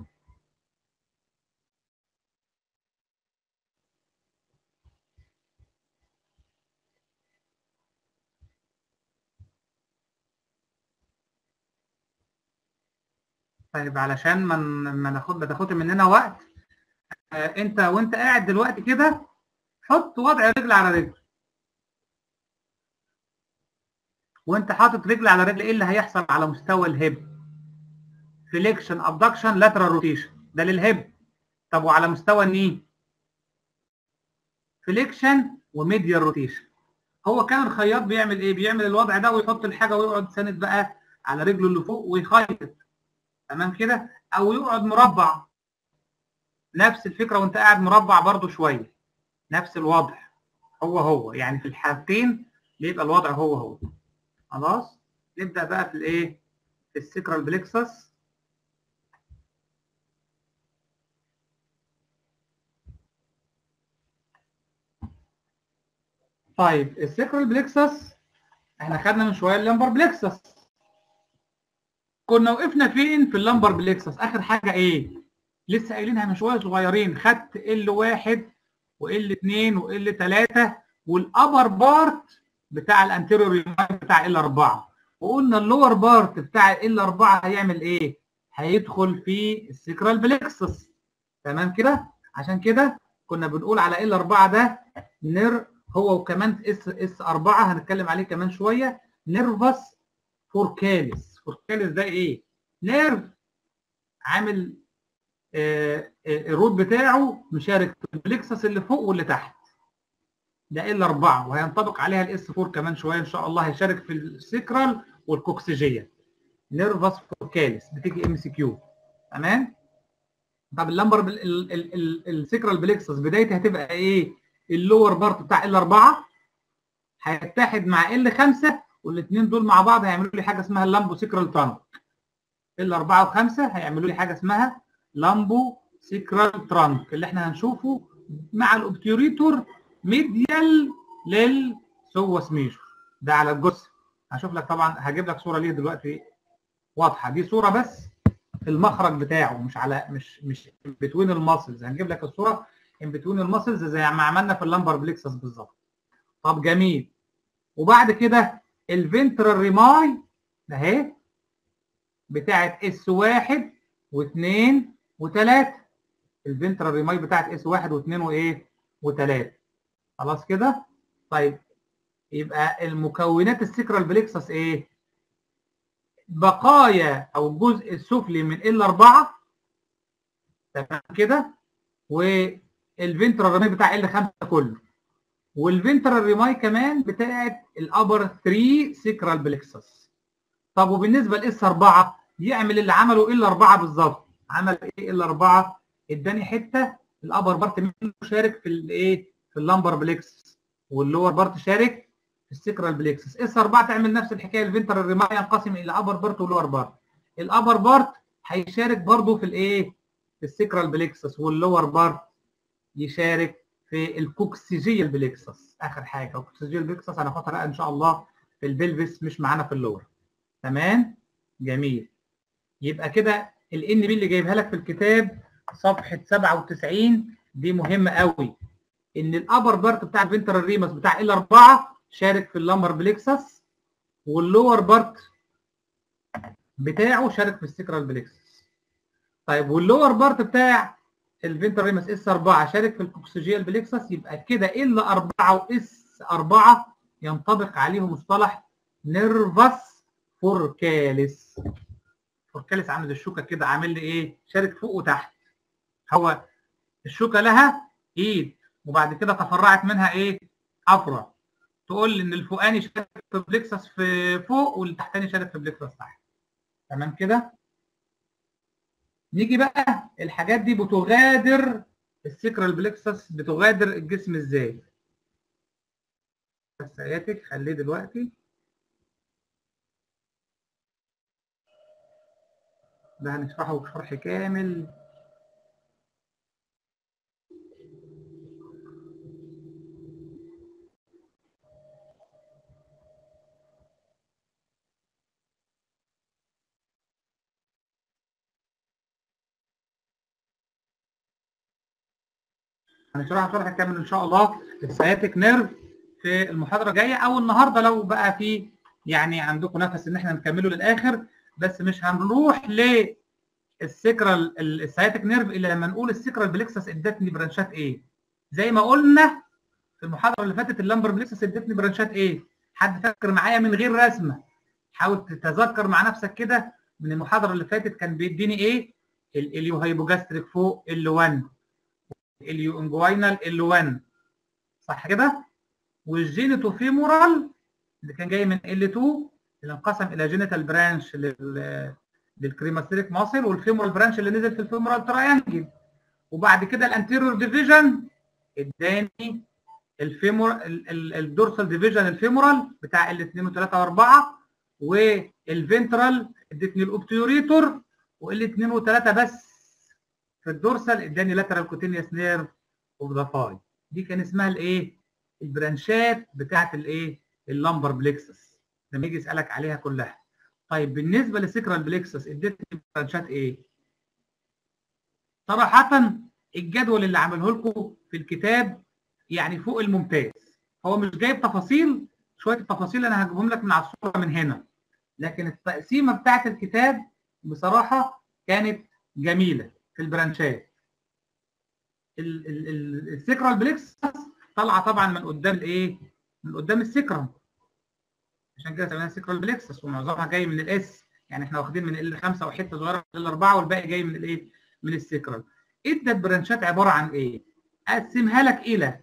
طيب علشان ما ما ناخد ما تاخدش مننا وقت آه انت وانت قاعد دلوقتي كده حط وضع رجل على رجل وانت حاطط رجل على رجل ايه اللي هيحصل على مستوى الهيب فليكشن ابدكشن لاترال روتيشن ده للهيب طب وعلى مستوى الني فليكشن وميديال روتيشن هو كان الخياط بيعمل ايه بيعمل الوضع ده ويحط الحاجه ويقعد ساند بقى على رجله اللي فوق ويخيط تمام كده او يقعد مربع نفس الفكره وانت قاعد مربع برضو شويه نفس الوضع هو هو يعني في الحالتين بيبقى الوضع هو هو خلاص نبدا بقى في الايه في السكرال بليكسس طيب السكرال بليكسس احنا خدنا من شويه اللمبر بليكسس كنا وقفنا فين في اللمبر بليكسس اخر حاجه ايه لسه قايلينها من شويه صغيرين خدت ال واحد وال 2 وال 3 والابر بارت بتاع الانتيريور بتاع ال 4 وقلنا اللور بارت بتاع ال 4 هيعمل ايه هيدخل في السكرال بليكسس تمام كده عشان كده كنا بنقول على ال 4 ده نر هو وكمان اس اس 4 هنتكلم عليه كمان شويه نيرفس فوركاليس فوركاليس ده ايه نيرف عامل آه الروت بتاعه مشارك في البليكسس اللي فوق واللي تحت ده ال 4 وهينطبق عليها الاس 4 كمان شويه ان شاء الله هيشارك في السكرال والكوكسيجيه نيرفس فوركاليس بتيجي ام سي كيو تمام طب اللمبر السكرال بليكسس بدايتها هتبقى ايه اللور بارت بتاع ال 4 هيتحد مع ال 5 والاثنين دول مع بعض هيعملوا لي حاجه اسمها اللامبو سيكرال ترانك ال 4 و5 هيعملوا لي حاجه اسمها لامبو سيكرال ترانك اللي احنا هنشوفه مع الاوبتيوريتور ميديال للسوس ميجور ده على الجثه هشوف لك طبعا هجيب لك صوره ليه دلوقتي واضحه دي صوره بس في المخرج بتاعه مش على مش مش بتوين الماسلز هنجيب لك الصوره ان بتوين الماسلز زي ما عملنا في اللمبر بليكسس بالظبط طب جميل وبعد كده الفنترال ريماي اهي بتاعت اس 1 و2 و3 الفنترال ريماي بتاعت اس 1 و2 وايه و3 خلاص كده طيب يبقى المكونات السكرال بليكسس ايه وبقايا او الجزء السفلي من ال 4 تمام كده والفنترال ريماي بتاع ال 5 كله والفنترال ريماي كمان بتاعت الابر 3 سيكرال بلكسس طب وبالنسبه لاس 4 يعمل اللي عمله ال 4 بالظبط عمل ايه ال 4 اداني حته الابر بارت منه شارك في الايه في اللامبر بلكسس واللور بارت شارك في السيكرال بلكسس اس 4 تعمل نفس الحكايه الفنترال ريماي ينقسم الى ابر بارت ولور بارت الابر بارت هيشارك برضه في الايه في السيكرال بلكسس واللور بارت يشارك في الكوكسيجيال بلكسس اخر حاجه الكوكسيجيال بلكسس هناخدها بقى ان شاء الله في البلفس مش معانا في اللور تمام جميل يبقى كده الان بي اللي جايبها لك في الكتاب صفحه 97 دي مهمه قوي ان الابر بارت بتاع الفنترال ريمس بتاع ال 4 شارك في اللامبر بلكسس واللور بارت بتاعه شارك في السيكرال بلكسس طيب واللور بارت بتاع الفنترال ريمس اس 4 شارك في الكوكسيجيال بلكسس يبقى كده ال 4 واس 4 ينطبق عليهم مصطلح نيرفس فوركاليس فوركاليس عامل الشوكه كده عامل لي ايه شارك فوق وتحت هو الشوكه لها ايد وبعد كده تفرعت منها ايه افرع تقول لي ان الفوقاني شارك في بلكسس في فوق والتحتاني شارك في بلكسس تحت تمام كده نيجي بقى الحاجات دي بتغادر السكرال بلكسس بتغادر الجسم ازاي بس اياتك خليه دلوقتي ده هنشرحه شرح كامل هنشرحها شرح كامل ان شاء الله السياتيك نيرف في المحاضره الجايه او النهارده لو بقى في يعني عندكم نفس ان احنا نكمله للاخر بس مش هنروح للسكرال السياتيك نيرف الا لما نقول السكرال بلكسس ادتني برانشات ايه زي ما قلنا في المحاضره اللي فاتت اللامبر بلكسس ادتني برانشات ايه حد فاكر معايا من غير رسمه حاول تتذكر مع نفسك كده من المحاضره اللي فاتت كان بيديني ايه الاليو هايبوجاستريك فوق ال 1 اليو انجوينال ال 1 صح كده والجينيتو فيمورال اللي كان جاي من ال 2 اللي انقسم الى جينيتال برانش للكريماتيريك ماسل والفيمورال برانش اللي نزل في الفيمورال تراينجل وبعد كده الانتيريور ديفيجن اداني الفيمور الدورسال ديفيجن الفيمورال بتاع ال 2 و3 و4 والفنترال ادتني الاوبتيوريتور وال 2 و3 بس في الدورسال اداني لاترال كوتينيوس نيرف اوف ذا فاي دي كان اسمها الايه البرانشات بتاعت الايه اللامبر بليكسس لما يجي يسالك عليها كلها طيب بالنسبه لسكرال بليكسس اديتني برانشات ايه صراحه الجدول اللي عمله لكم في الكتاب يعني فوق الممتاز هو مش جايب تفاصيل شويه التفاصيل انا هجيبهم لك من على الصوره من هنا لكن التقسيمه بتاعت الكتاب بصراحه كانت جميله في البرانشات السكرال بليكسس طالعه طبعا من قدام الايه من قدام السكرم عشان كده سميناها سكرال بليكسس ومعظمها جاي من الاس يعني احنا واخدين من ال 5 وحته صغيره من ال 4 والباقي جاي من الايه من السكرال ادى البرانشات عباره عن ايه اقسمها لك الى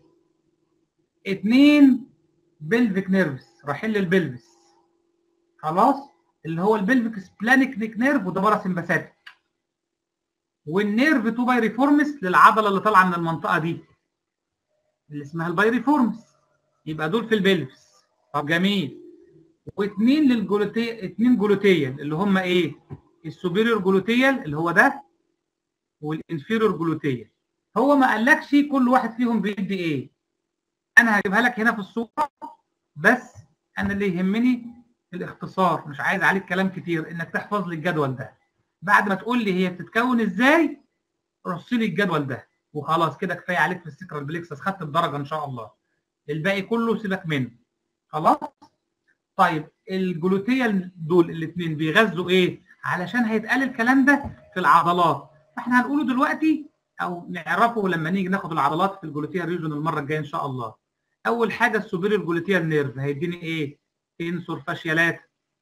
اثنين بلفيك نيرفز رايحين للبلفس خلاص اللي هو البلفيك سبلانيك نيرف وده باراسمباثيك والنيرف تو بايريفورمس للعضله اللي طالعه من المنطقه دي اللي اسمها البايريفورمس يبقى دول في البلفس طب جميل واثنين للجلوتي اثنين جلوتيال اللي هم ايه السوبيريور جلوتيال اللي هو ده والانفيريور جلوتيال هو ما قالكش كل واحد فيهم بيدي ايه انا هجيبها لك هنا في الصوره بس انا اللي يهمني الاختصار مش عايز عليك كلام كتير انك تحفظ لي الجدول ده بعد ما تقول لي هي بتتكون ازاي رص لي الجدول ده وخلاص كده كفايه عليك في السكرال بليكسس خدت الدرجه ان شاء الله الباقي كله سيبك منه خلاص طيب الجلوتيال دول الاثنين بيغذوا ايه علشان هيتقال الكلام ده في العضلات فاحنا هنقوله دلوقتي او نعرفه لما نيجي ناخد العضلات في الجلوتيال ريجون المره الجايه ان شاء الله اول حاجه السوبيريور جلوتيال نيرف هيديني ايه تنسور فاشيالات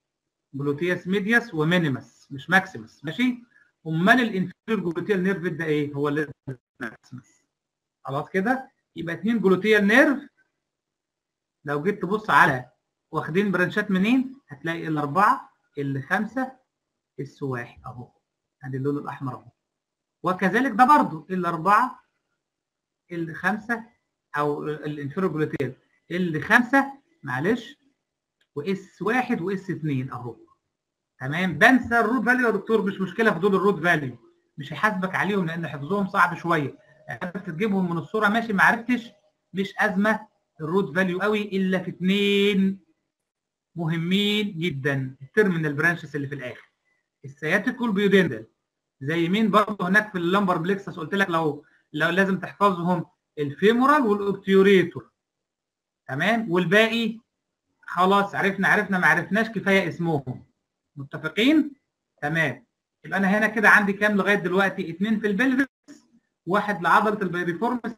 جلوتيوس ميدياس ومينيمس مش ماكسيمس ماشي امال الانفيريور جلوتيال نيرف ده ايه هو اللي ماكسيمس خلاص كده يبقى اثنين جلوتيال نيرف لو جيت تبص على واخدين برانشات منين هتلاقي الاربعه اللي خمسه اس واحد اهو ادي اللون الاحمر اهو وكذلك ده برضو الاربعه اللي خمسه او الانفيريور جلوتيال اللي خمسه معلش واس واحد واس اثنين اهو تمام بنسى الروت فاليو يا دكتور مش مشكله في دول الروت فاليو مش هيحاسبك عليهم لان حفظهم صعب شويه عرفت تجيبهم من الصوره ماشي ما عرفتش مش ازمه الروت فاليو قوي الا في اثنين مهمين جدا التيرمينال برانشز اللي في الاخر السياتيك والبيودندل زي مين برضه هناك في اللمبر بليكسس قلت لك لو لو لازم تحفظهم الفيمورال والاوبتيوريتور تمام والباقي خلاص عرفنا عرفنا ما عرفناش كفايه اسمهم متفقين تمام يبقى انا هنا كده عندي كام لغايه دلوقتي اثنين في البلفس واحد لعضله البيريفورمس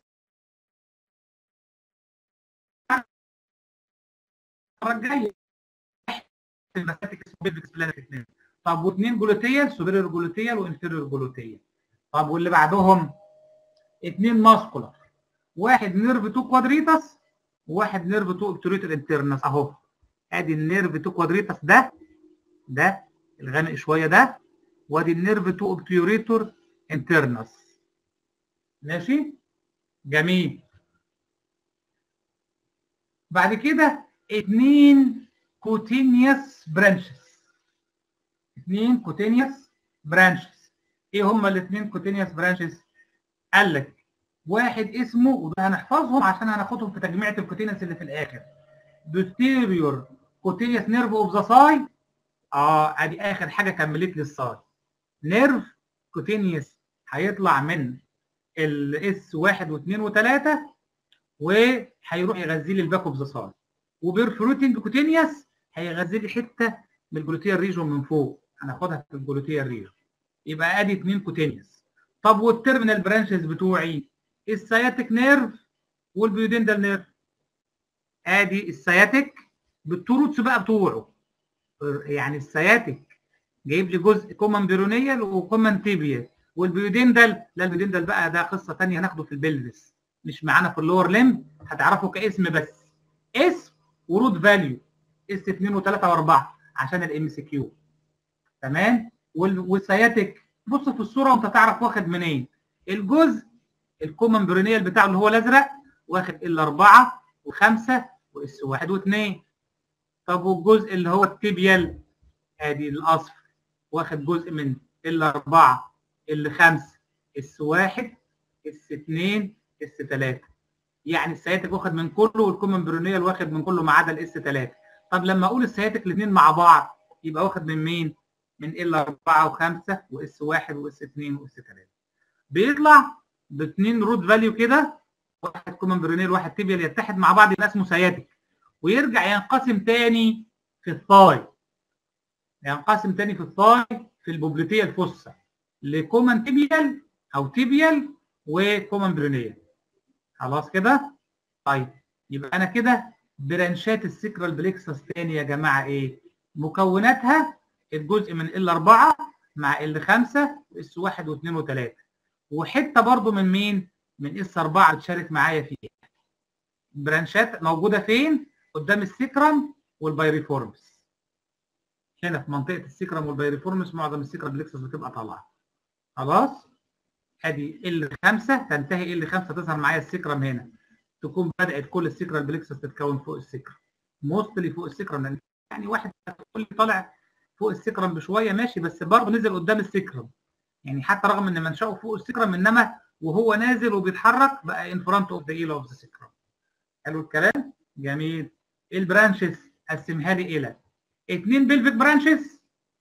المره الجايه اثنين طب واثنين جلوتيال سوبيريور جلوتيال وانفيريور جلوتيال طب واللي بعدهم اثنين ماسكولار واحد نيرف 2 كوادريتس وواحد نيرف 2 اوبتوريتور انترنس اهو ادي النيرف 2 كوادريتس ده ده الغامق شويه ده وادي النيرف 2 اوبتوريتور انترنس ماشي جميل بعد كده اثنين كوتينيوس برانشز اثنين كوتينيوس برانشز ايه هما الاثنين كوتينيوس برانشز قال لك واحد اسمه وده هنحفظهم عشان هناخدهم في تجميعة الكوتينيوس اللي في الاخر posterior cutaneous nerve of the side اه ادي اخر حاجه كملت لي الساي نيرف كوتينيوس هيطلع من الاس 1 و2 و3 وهيروح يغذي لي الباك اوف ذا ساي وبيرفروتنج كوتينيوس هيغذي لي حته من الجلوتيال ريجون من فوق هناخدها في الجلوتيال ريجون يبقى ادي اثنين كوتينيوس طب والتيرمينال برانشز بتوعي السياتيك نيرف والبيودندال نيرف ادي السياتيك بالتروتس بقى بتوعه يعني السياتيك جايب لي جزء كومن بيرونيال وكومن تيبيال والبيودندال لا البيودندال بقى ده قصه ثانيه هناخده في البلفس مش معانا في اللور ليم هتعرفه كاسم بس اسم وروت فاليو اس 2 و3 و4 عشان الام سي كيو تمام والسياتيك بص في الصوره وانت تعرف واخد منين الجزء الكومن برينيال بتاعه اللي هو الازرق واخد ال 4 و5 واس 1 و2 طب والجزء اللي هو التيبيال ادي الاصفر واخد جزء من ال 4 ال 5 اس 1 اس 2 اس 3 يعني السياتيك واخد من كله والكومن برونيال واخد من كله ما عدا الاس 3 طب لما اقول السياتيك الاثنين مع بعض يبقى واخد من مين؟ من ال 4 و5 واس 1 واس 2 واس 3 بيطلع باثنين روت فاليو كده واحد كومن برونيال واحد تيبيال يتحد مع بعض يبقى اسمه سياتيك ويرجع ينقسم تاني في الثاي ينقسم تاني في الثاي في البوبليتيه الفصه لكومن تيبيال او تيبيال وكومن برونيال خلاص كده طيب يبقى انا كده برانشات السكرال بليكسس تاني يا جماعه ايه مكوناتها الجزء من ال 4 مع ال 5 اس 1 و2 و3 وحته برضو من مين من اس 4 بتشارك معايا فيها برانشات موجوده فين قدام السكرم والبايريفورمس هنا في منطقه السكرم والبايريفورمس معظم السكرال بليكسس بتبقى طالعه خلاص ادي ال 5 تنتهي ال 5 تظهر معايا السكرم هنا تكون بدات كل السكرال بليكسس تتكون فوق السكرم موستلي فوق السكرم لان يعني واحد هتقول لي طالع فوق السكرم بشويه ماشي بس برضه نزل قدام السكرم يعني حتى رغم ان منشأه فوق السكرم انما وهو نازل وبيتحرك بقى ان فرونت اوف ذا ايل اوف ذا سكرم حلو الكلام جميل البرانشز قسمها لي الى اثنين بلفيك برانشز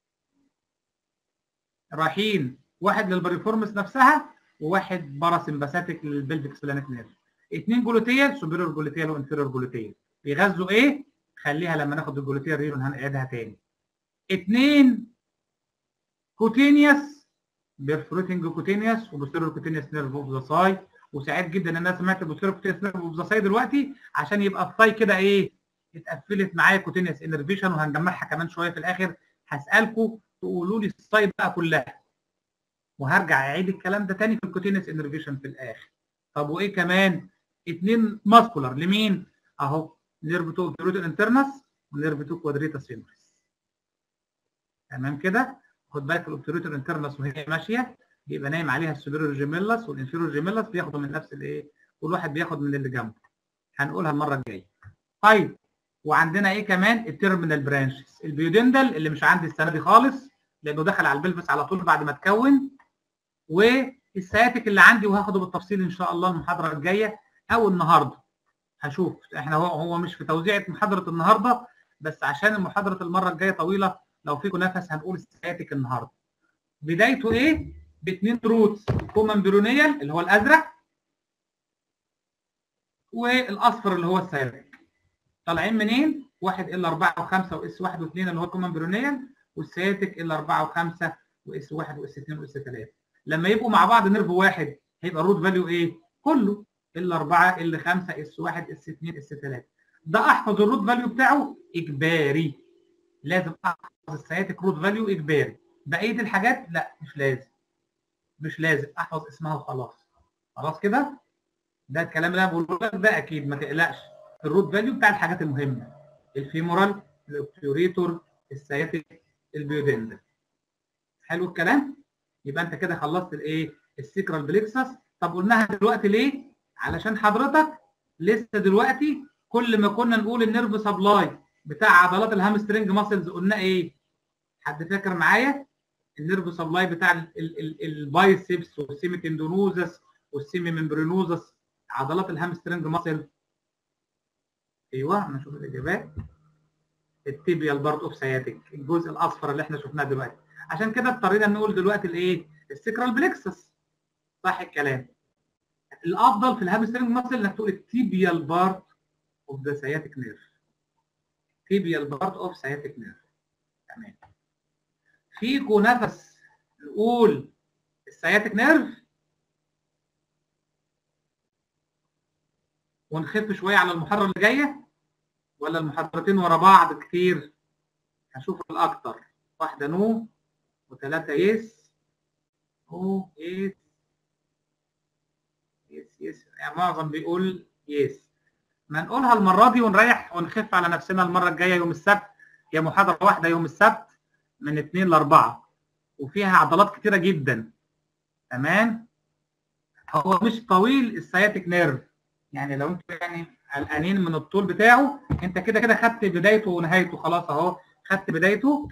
رايحين واحد للبريفورمس نفسها وواحد باراسمباثيك للبلفيك سبلانيك نيرف اثنين جلوتيال سوبيريور جلوتيال وانفيريور جلوتيال بيغذوا ايه خليها لما ناخد الجلوتيال ريرون هنعيدها تاني اثنين كوتينيوس بيرفروتنج كوتينيوس وبوستيريور كوتينيوس نيرف اوف ذا ساي وسعيد جدا ان انا سمعت البوستيريور كوتينيوس نيرف اوف ذا ساي دلوقتي عشان يبقى الثاي كده ايه اتقفلت معايا كوتينيوس انرفيشن وهنجمعها كمان شويه في الاخر هسالكم تقولوا لي السايد بقى كلها وهرجع اعيد الكلام ده تاني في الكوتينس انرفيشن في الاخر طب وايه كمان اتنين ماسكولار لمين اهو نيرف 2 اوبتيرويد انترنس ونيرف 2 كوادريتاس فيموريس تمام كده خد بالك الاوبتيرويد انترنس وهي ماشيه بيبقى نايم عليها السوبيريور جيميلاس والانفيريور جيميلاس بياخدوا من نفس الايه كل واحد بياخد من اللي جنبه هنقولها المره الجايه طيب وعندنا ايه كمان التيرمينال برانشز البيودندل اللي مش عندي السنه دي خالص لانه دخل على البلفس على طول بعد ما اتكون والسياتيك اللي عندي وهاخده بالتفصيل ان شاء الله المحاضره الجايه او النهارده هشوف احنا هو هو مش في توزيعه محاضره النهارده بس عشان المحاضره المره الجايه طويله لو فيكم نفس هنقول السياتيك النهارده بدايته ايه باثنين روتس كومن بيرونيال اللي هو الازرق والاصفر اللي هو السياتيك طالعين منين؟ واحد ال 4 و5 واس 1 و2 اللي هو الكومن بيرونيال والسياتيك ال 4 و5 واس 1 واس 2 واس 3 لما يبقوا مع بعض نيرف واحد هيبقى الروت فاليو ايه؟ كله ال 4 ال 5 اس 1 اس 2 اس 3 ده احفظ الروت فاليو بتاعه اجباري لازم احفظ السياتيك روت فاليو اجباري بقيه الحاجات لا مش لازم مش لازم احفظ اسمها وخلاص خلاص كده ده الكلام اللي انا بقوله لك ده اكيد ما تقلقش الروت فاليو بتاع الحاجات المهمه الفيمورال الاوبتيوريتور السياتيك البيودندل حلو الكلام يبقى انت كده خلصت الايه السيكرال بليكسس طب قلناها دلوقتي ليه علشان حضرتك لسه دلوقتي كل ما كنا نقول النيرف سبلاي بتاع عضلات الهامسترنج ماسلز قلنا ايه حد فاكر معايا النيرف سبلاي بتاع البايسبس والسيمي تندونوزس والسيمي ممبرينوزس عضلات الهامسترنج ماسل ايوه نشوف الاجابات التيبيال بارت اوف سياتيك الجزء الاصفر اللي احنا شفناه دلوقتي عشان كده اضطرينا نقول دلوقتي الايه السكرال بليكسس صح الكلام الافضل في الهامسترنج ماسل انك تقول التيبيال بارت اوف ذا سياتيك نيرف تيبيال بارت اوف سياتيك نيرف تمام فيكو نفس نقول السياتيك نيرف ونخف شويه على المحاضره اللي جايه ولا المحاضرتين ورا بعض كتير هشوف الاكتر واحده نو وثلاثه يس نو يس يس يس يعني معظم بيقول يس ما نقولها المره دي ونريح ونخف على نفسنا المره الجايه يوم السبت هي محاضره واحده يوم السبت من 2 ل 4 وفيها عضلات كتيره جدا تمام هو مش طويل السياتيك نيرف يعني لو انت يعني قلقانين من الطول بتاعه انت كده كده خدت بدايته ونهايته خلاص اهو خدت بدايته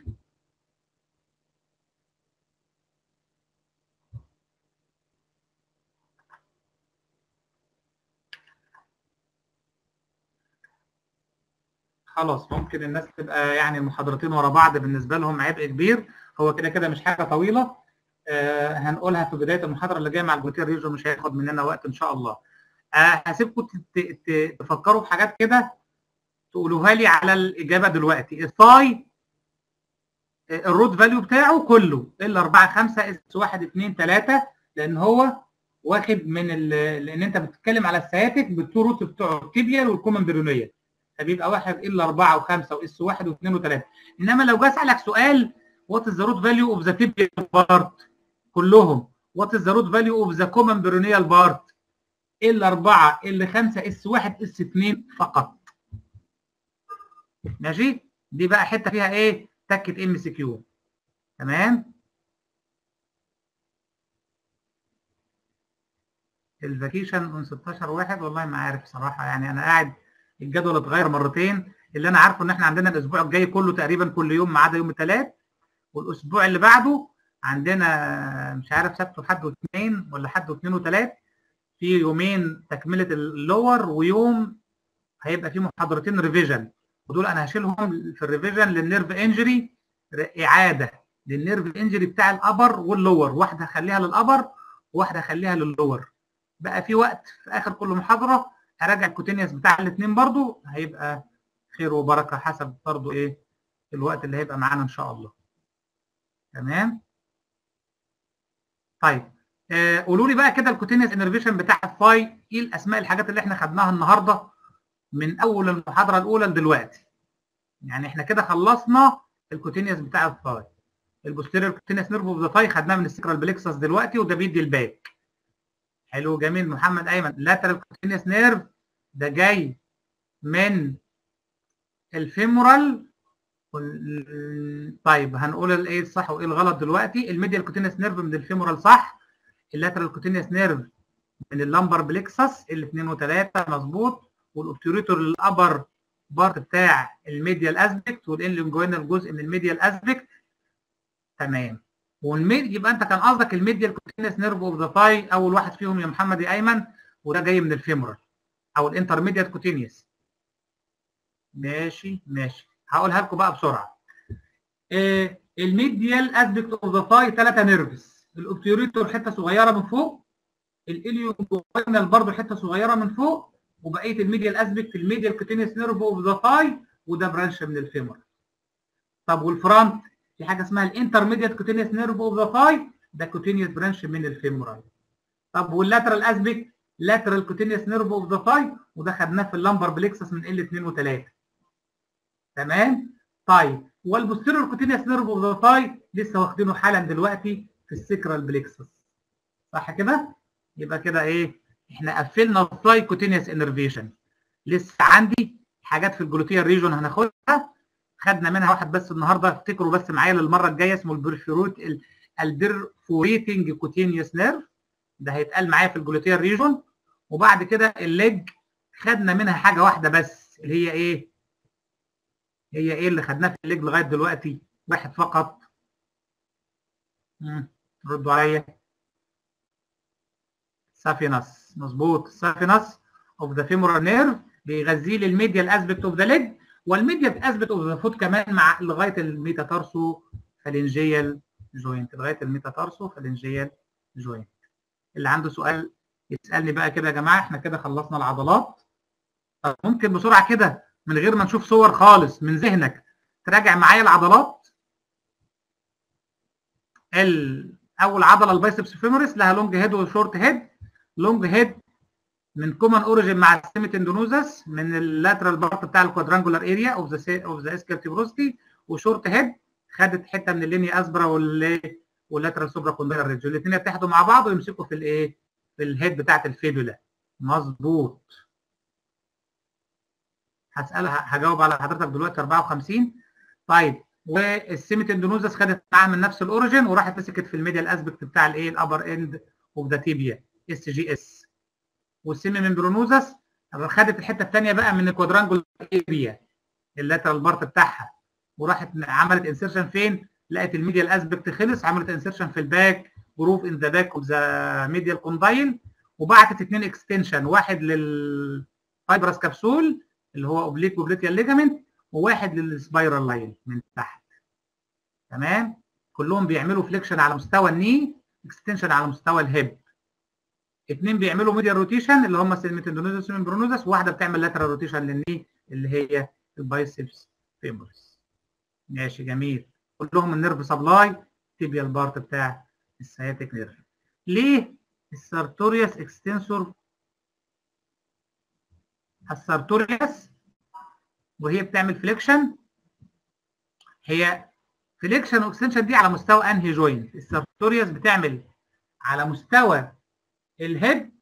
خلاص ممكن الناس تبقى يعني المحاضرتين ورا بعض بالنسبه لهم عبء كبير هو كده كده مش حاجه طويله آه هنقولها في بدايه المحاضره اللي جايه مع الجوتير ريجو مش هياخد مننا وقت ان شاء الله آه هسيبكم تفكروا في حاجات كده تقولوها لي على الاجابه دلوقتي الثاي الروت فاليو بتاعه كله ال 4 5 اس 1 2 3 لان هو واخد من لان انت بتتكلم على السياتيك بالتو روت بتوعه التيبيال والكومن بيرونيال فبيبقى واحد ال 4 و5 واس 1 و2 و3 انما لو جه اسالك سؤال وات از ذا روت فاليو اوف ذا تيبيال بارت كلهم وات از ذا روت فاليو اوف ذا كومن بيرونيال بارت ال 4 ال 5 اس 1 اس 2 فقط ماشي دي بقى حته فيها ايه تكه ام سي كيو تمام الفاكيشن من 16 واحد والله ما عارف صراحه يعني انا قاعد الجدول اتغير مرتين اللي انا عارفه ان احنا عندنا الاسبوع الجاي كله تقريبا كل يوم ما عدا يوم الثلاث والاسبوع اللي بعده عندنا مش عارف سبت وحد واثنين ولا حد واثنين وثلاث في يومين تكمله اللور ويوم هيبقى في محاضرتين ريفيجن ودول انا هشيلهم في الريفيجن للنيرف انجري اعاده للنيرف انجري بتاع الابر واللور واحده هخليها للابر وواحده هخليها لللور بقى في وقت في اخر كل محاضره هراجع الكوتينيوس بتاع الاثنين برضو هيبقى خير وبركه حسب برضو ايه الوقت اللي هيبقى معانا ان شاء الله تمام طيب آه قولوا لي بقى كده الكوتينيوس انرفيشن بتاع الثاي ايه الاسماء الحاجات اللي احنا خدناها النهارده من اول المحاضره الاولى لدلوقتي يعني احنا كده خلصنا الكوتينيوس بتاع الثاي البوستيريور كوتينيوس نيرف اوف ذا ثاي خدناه من السكرال بليكسس دلوقتي وده بيدي الباك حلو جميل محمد ايمن لاترال كوتينيوس نيرف ده جاي من الفيمورال طيب هنقول الايه الصح وايه الغلط دلوقتي الميديال كوتينيوس نيرف من الفيمورال صح اللاترال كوتينيوس نيرف من اللمبر بليكسس الاثنين وثلاثه مظبوط والاوبتيوريتور الابر بارت بتاع الميديال اسبكت والانلونجوينال جزء من الميديال اسبكت تمام والميد يبقى انت كان قصدك الميديال كوتينيوس نيرف اوف ذا ثاي اول واحد فيهم يا محمد يا ايمن وده جاي من الفيمورال او الانترميديات كوتينيوس ماشي ماشي هقولها لكم بقى بسرعه إيه الميديال اسبكت اوف ذا ثاي ثلاثه نيرفز الاوبتيوريتور حته صغيره من فوق الاليوجوينال برضه حته صغيره من فوق وبقيه الميديال اسبكت الميديال كوتينيوس نيرف اوف ذا ثاي وده برانش من الفيمور طب والفرونت في حاجه اسمها الانترميديت كوتينيوس نيرف اوف ذا ثاي ده كوتينيوس برانش من الفيمورال طب واللاترال اسبكت لاترال كوتينيوس نيرف اوف ذا ثاي وده خدناه في اللمبر بليكسس من ال 2 و3 تمام طيب والبوستيريور كوتينيوس نيرف اوف ذا ثاي لسه واخدينه حالا دلوقتي في السكرال بليكسس صح كده يبقى كده ايه احنا قفلنا الثاي كوتينيوس انرفيشن لسه عندي حاجات في الجلوتيال ريجون هناخدها خدنا منها واحد بس النهارده افتكروا بس معايا للمره الجايه اسمه البرفيروت البرفوريتنج كوتينيوس نيرف ده هيتقال معايا في الجلوتيال ريجون وبعد كده الليج خدنا منها حاجه واحده بس اللي هي ايه هي ايه اللي خدناه في الليج لغايه دلوقتي واحد فقط ردوا عليا سافينس مظبوط سافينس اوف ذا فيمورال نيرف بيغذيه للميديال اسبكت اوف ذا ليج والميديال اسبكت اوف ذا فوت كمان مع لغايه الميتاتارسو فالنجيال جوينت لغايه الميتاتارسو فالنجيال جوينت اللي عنده سؤال يسالني بقى كده يا جماعه احنا كده خلصنا العضلات طب ممكن بسرعه كده من غير ما نشوف صور خالص من ذهنك تراجع معايا العضلات اول عضله البايسبس فيموريس لها لونج هيد وشورت هيد لونج هيد من كومن اوريجين مع السيميتندونوزس من اللاترال بارت بتاع الكوادرانجولار اريا اوف ذا اوف ذا اسكرتيبروستي وشورت هيد خدت حته من اللينيا اسبرا واللاترال سوبرا كونديلر ريدج الاثنين يتحدوا مع بعض ويمسكوا في الايه في الهيد بتاعت الفيبولا مظبوط هسالها هجاوب على حضرتك دلوقتي 54 طيب والسيميتندونوزس خدت معاها من نفس الاوريجين وراحت مسكت في الميديال اسبكت بتاع الايه الابر اند اوف ذا تيبيا اس جي اس والسيمي ممبرونوزس خدت الحته الثانيه بقى من الكوادرانجول اريا اللاترال بارت بتاعها وراحت عملت انسرشن فين؟ لقت الميديال اسبكت خلص عملت انسرشن في الباك جروف ان ذا باك اوف ذا ميديال كوندايل وبعتت اثنين اكستنشن واحد للفايبرس كبسول اللي هو اوبليك وبليتيال ليجامنت وواحد للسبايرال لاين من تحت تمام كلهم بيعملوا فليكشن على مستوى الني اكستنشن على مستوى الهيب اثنين بيعملوا ميديال روتيشن اللي هم سيميتندونوزس وممبرونوزس وواحده بتعمل لاترال روتيشن للني اللي هي البايسبس فيمورس ماشي جميل كلهم النيرف سبلاي تيبيال بارت بتاع السياتيك نيرف ليه السارتوريوس اكستنسور السارتوريوس وهي بتعمل فليكشن هي فليكشن واكستنشن دي على مستوى انهي جوينت السارتوريوس بتعمل على مستوى الهيد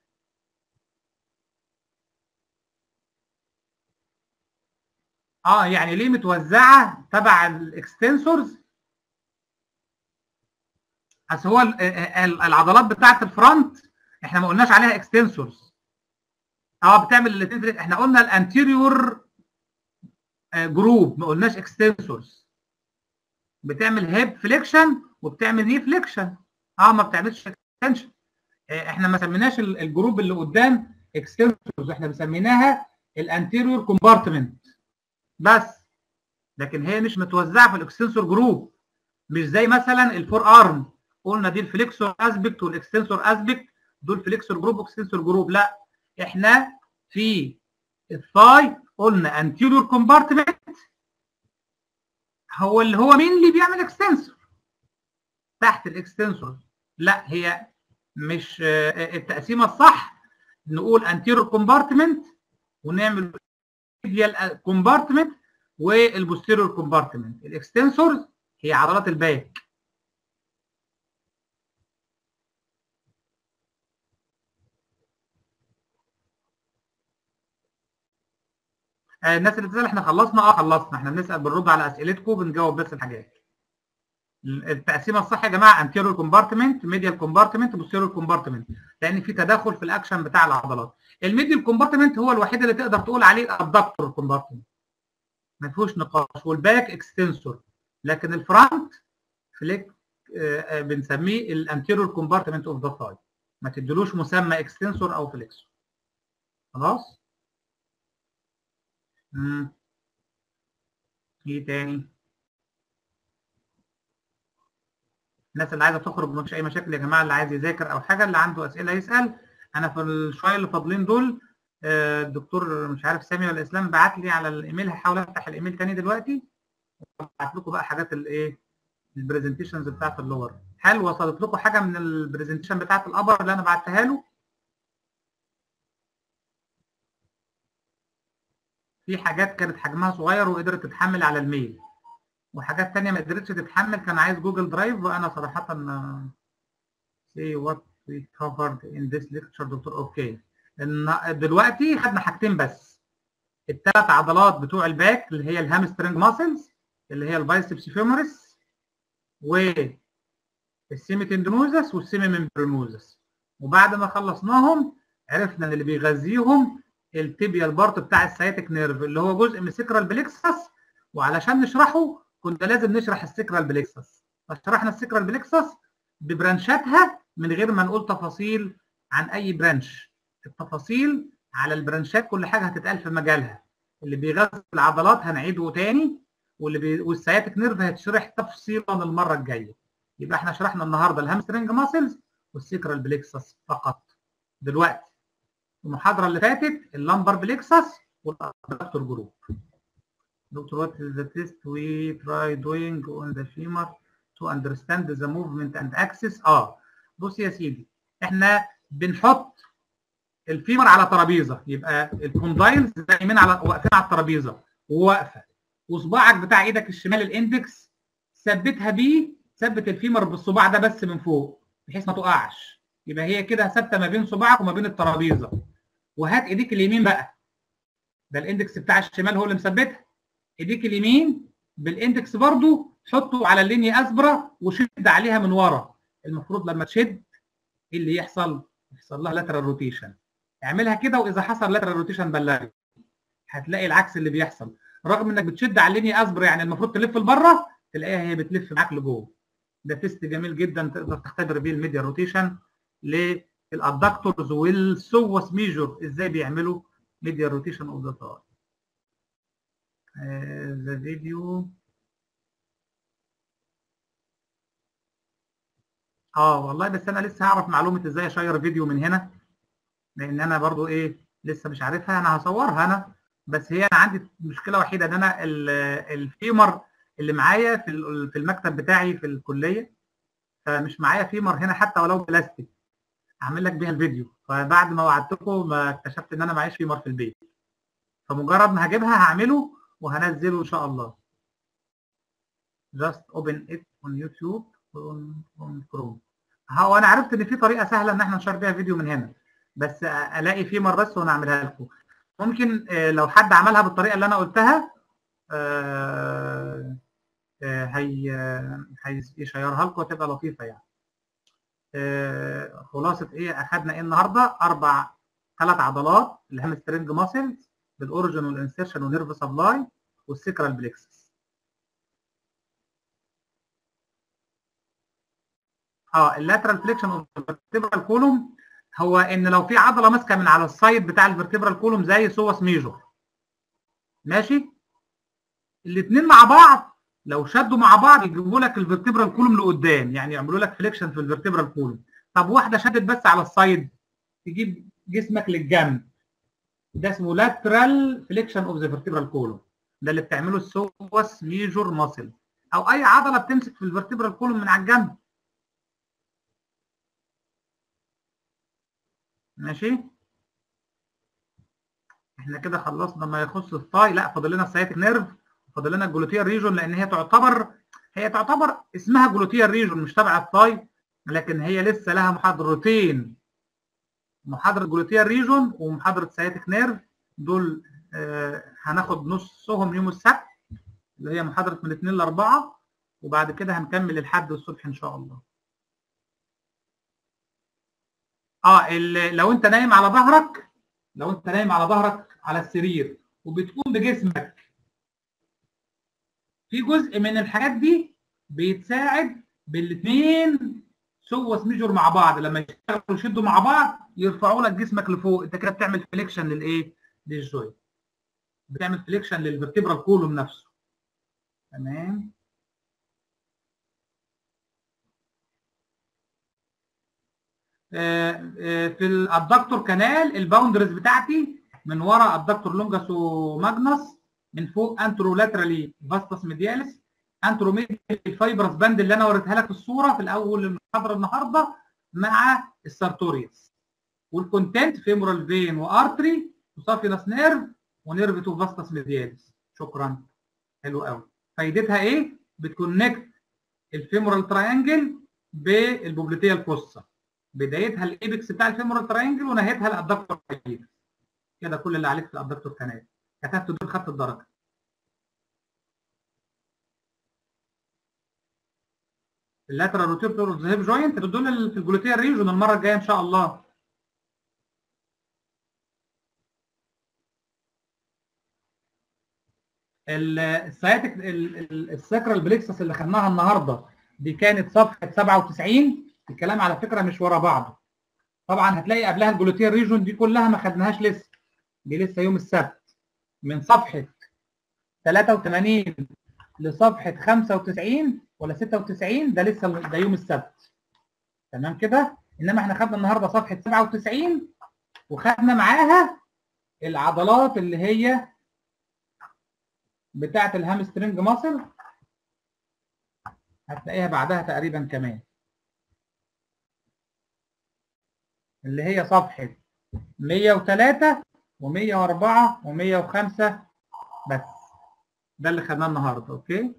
اه يعني ليه متوزعه تبع الاكستنسورز اصل هو العضلات بتاعه الفرونت احنا ما قلناش عليها اكستنسورز اه بتعمل الاثنين احنا قلنا الانتيريور جروب ما قلناش اكستنسورز بتعمل هيب فليكشن وبتعمل ني فليكشن اه ما بتعملش اكستنشن احنا ما سميناش الجروب اللي قدام اكستنسورز احنا مسميناها الانتيريور كومبارتمنت بس لكن هي مش متوزعه في الاكستنسور جروب مش زي مثلا الفور ارم قلنا دي الفليكسور اسبكت والاكستنسور اسبكت دول فليكسور جروب واكستنسور جروب لا احنا في الثاي قلنا انتيريور كومبارتمنت هو اللي هو مين اللي بيعمل اكستنسور تحت الاكستنسور لا هي مش التقسيمه الصح نقول انتيريور كومبارتمنت ونعمل ميديال كومبارتمنت والبوستيريور كومبارتمنت الاكستنسورز هي عضلات الباك آه، الناس اللي بتسال احنا خلصنا اه خلصنا احنا بنسال بنرد على اسئلتكم بنجاوب بس الحاجات التقسيمه الصح يا جماعه انتيريور كومبارتمنت ميديال كومبارتمنت بوستيريور كومبارتمنت لان في تداخل في الاكشن بتاع العضلات الميديال كومبارتمنت هو الوحيد اللي تقدر تقول عليه الابدكتور كومبارتمنت ما فيهوش نقاش والباك اكستنسور لكن الفرونت فليك آه، آه، بنسميه الانتيريور كومبارتمنت اوف ذا ثاي ما تدلوش مسمى اكستنسور او فليكسور خلاص امم ايه تاني الناس اللي عايزه تخرج مفيش اي مشاكل يا جماعه اللي عايز يذاكر او حاجه اللي عنده اسئله يسال انا في الشويه اللي فاضلين دول آه، الدكتور مش عارف سامي ولا اسلام بعت لي على الايميل هحاول افتح الايميل تاني دلوقتي وابعت لكم بقى حاجات الايه البرزنتيشنز بتاعت اللور هل وصلت لكم حاجه من البرزنتيشن بتاعت الابر اللي انا بعتها له في حاجات كانت حجمها صغير وقدرت تتحمل على الميل وحاجات تانية ما قدرتش تتحمل كان عايز جوجل درايف وانا صراحة آه، say what we covered in this lecture دكتور اوكي إن دلوقتي خدنا حاجتين بس الثلاث عضلات بتوع الباك اللي هي الهامسترنج ماسلز اللي هي البايسبس فيموريس و السيميتندنوزس والسيمي ممبرينوزس وبعد ما خلصناهم عرفنا ان اللي بيغذيهم التيبيال بارت بتاع السياتيك نيرف اللي هو جزء من السكرال بليكسس وعلشان نشرحه كنا لازم نشرح السكرال بليكسس فشرحنا السكرال بليكسس ببرانشاتها من غير ما نقول تفاصيل عن اي برانش التفاصيل على البرانشات كل حاجه هتتقال في مجالها اللي بيغذي العضلات هنعيده تاني واللي بي... والسياتيك نيرف هيتشرح تفصيلا المره الجايه يبقى احنا شرحنا النهارده الهامسترنج ماسلز والسكرال بليكسس فقط دلوقتي المحاضره اللي فاتت اللمبر بليكسس والابدكتور جروب دكتور what is the test we try doing on the femur to understand the movement and axis اه بص يا سيدي احنا بنحط الفيمر على ترابيزه يبقى الكوندايلز دايما على واقفين على الترابيزه وواقفه وصباعك بتاع ايدك الشمال الاندكس ثبتها بيه ثبت الفيمر بالصباع ده بس من فوق بحيث ما تقعش يبقى هي كده ثابته ما بين صباعك وما بين الترابيزه وهات ايديك اليمين بقى ده الاندكس بتاع الشمال هو اللي مثبتها ايديك اليمين بالاندكس برضو حطه على اللينيا اسبرا وشد عليها من ورا المفروض لما تشد ايه اللي يحصل؟ يحصل لها لاترال روتيشن اعملها كده واذا حصل لاترال روتيشن بلغني هتلاقي العكس اللي بيحصل رغم انك بتشد على اللينيا اسبرا يعني المفروض تلف لبره تلاقيها هي بتلف معاك لجوه ده تيست جميل جدا تقدر تختبر بيه الميديا روتيشن للادكتورز والسوس ميجور ازاي بيعملوا ميديا روتيشن اوف ذا ثاي ذا فيديو اه والله بس انا لسه هعرف معلومه ازاي اشير فيديو من هنا لان انا برضو ايه لسه مش عارفها انا هصورها انا بس هي انا عندي مشكله وحيده ان انا الفيمر اللي معايا في في المكتب بتاعي في الكليه فمش معايا فيمر هنا حتى ولو بلاستيك اعمل لك بيها الفيديو فبعد ما وعدتكم ما اكتشفت ان انا معيش فيمر في البيت فمجرد ما هجيبها هعمله وهنزله ان شاء الله just open it on YouTube on, on Chrome هو انا عرفت ان في طريقه سهله ان احنا نشير بيها فيديو من هنا بس الاقي فيمر بس وانا اعملها لكم ممكن لو حد عملها بالطريقه اللي انا قلتها هي هيشيرها لكم وتبقى لطيفه يعني خلاصه ايه اخذنا ايه النهارده اربع ثلاث عضلات الهامسترنج ماسلز بالاوريجن والانسيرشن ونيرف سبلاي والسكرال بليكسس اه اللاترال فليكشن اوف الفرتبرال كولوم هو ان لو في عضله ماسكه من على السايد بتاع الفرتبرال كولوم زي سوس ميجور ماشي الاثنين مع بعض لو شدوا مع بعض يجيبوا لك الفرتبرال كولوم لقدام يعني يعملوا لك فليكشن في الفرتبرال كولوم طب واحده شدت بس على السايد تجيب جسمك للجنب ده اسمه لاترال فليكشن اوف ذا فيرتبرال كولوم ده اللي بتعمله السوس ميجور ماسل او اي عضله بتمسك في الفيرتبرال كولوم من على الجنب ماشي احنا كده خلصنا ما يخص الثاي لا فاضل لنا السياتيك نيرف فاضل لنا الجلوتيال ريجون لان هي تعتبر هي تعتبر اسمها جلوتيال ريجون مش تبع الثاي لكن هي لسه لها محاضرتين محاضره جلوتيال ريجون ومحاضره سياتيك نيرف دول آه هناخد نصهم يوم السبت اللي هي محاضره من 2 ل 4 وبعد كده هنكمل الحد الصبح ان شاء الله اه لو انت نايم على ظهرك لو انت نايم على ظهرك على السرير وبتقوم بجسمك في جزء من الحاجات دي بيتساعد بالاثنين سوس ميجور مع بعض لما يشتغلوا يشدوا مع بعض يرفعوا لك جسمك لفوق انت كده بتعمل فليكشن للايه؟ للجوينت بتعمل فليكشن للفرتبرال كولوم نفسه تمام في الادكتور كانال الباوندرز بتاعتي من ورا الدكتور لونجاس وماجنس من فوق انترو لاترالي فاستس ميدياليس انترو ميديال فايبرس باند اللي انا وريتها لك في الصوره في الاول المحاضره النهارده مع السارتوريوس والكونتنت فيمورال فين وارتري وسافينس نيرف ونيرف تو فاستس ميدياليس شكرا حلو قوي فايدتها ايه؟ بتكونكت الفيمورال تراينجل بالبوبليتيه الفوسا بدايتها الايبكس بتاع الفيمورال تراينجل ونهايتها الادكتور كانال كده كل اللي عليك في الادكتور كانال كتبت دول خدت الدرجه اللاترال روتيتور اوف ذا هيب جوينت دول في الجلوتيال ريجون المره الجايه ان شاء الله السياتيك الساكرال بليكسس اللي خدناها النهارده دي كانت صفحه 97 الكلام على فكره مش ورا بعضه طبعا هتلاقي قبلها الجلوتيال ريجون دي كلها ما خدناهاش لسه دي لسه يوم السبت من صفحه 83 لصفحه 95 ولا 96 ده لسه ده يوم السبت تمام كده انما احنا خدنا النهارده صفحه 97 وخدنا معاها العضلات اللي هي بتاعه الهامسترنج ماسل هتلاقيها بعدها تقريبا كمان اللي هي صفحة 103 و104 و105 بس ده اللي خدناه النهارده اوكي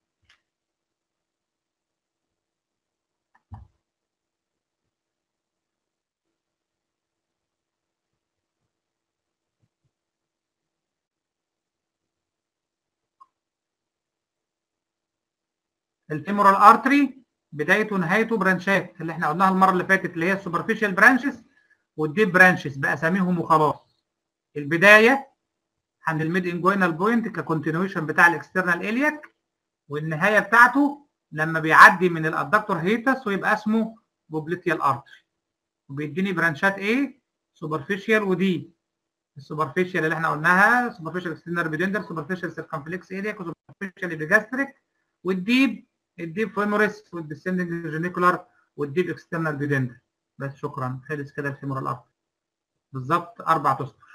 الفيمورال ارتري بدايته ونهايته برانشات اللي احنا قلناها المره اللي فاتت اللي هي السوبرفيشال برانشز والديب برانشز باساميهم وخلاص البدايه عند الميد انجوينال بوينت ككونتينيويشن بتاع الاكسترنال الياك والنهايه بتاعته لما بيعدي من الادكتور هيتس ويبقى اسمه بوبليتيال ارتري وبيديني برانشات ايه سوبرفيشال ودي السوبرفيشال اللي احنا قلناها سوبرفيشال اكسترنال بيدندر سوبرفيشال سيركمفلكس الياك وسوبرفيشال بيجاستريك والديب الديب فيموريس والديسندنج جينيكولار والديب اكسترنال بيدندر بس شكرا خلص كده الفيمورال ارتري بالظبط اربع اسطر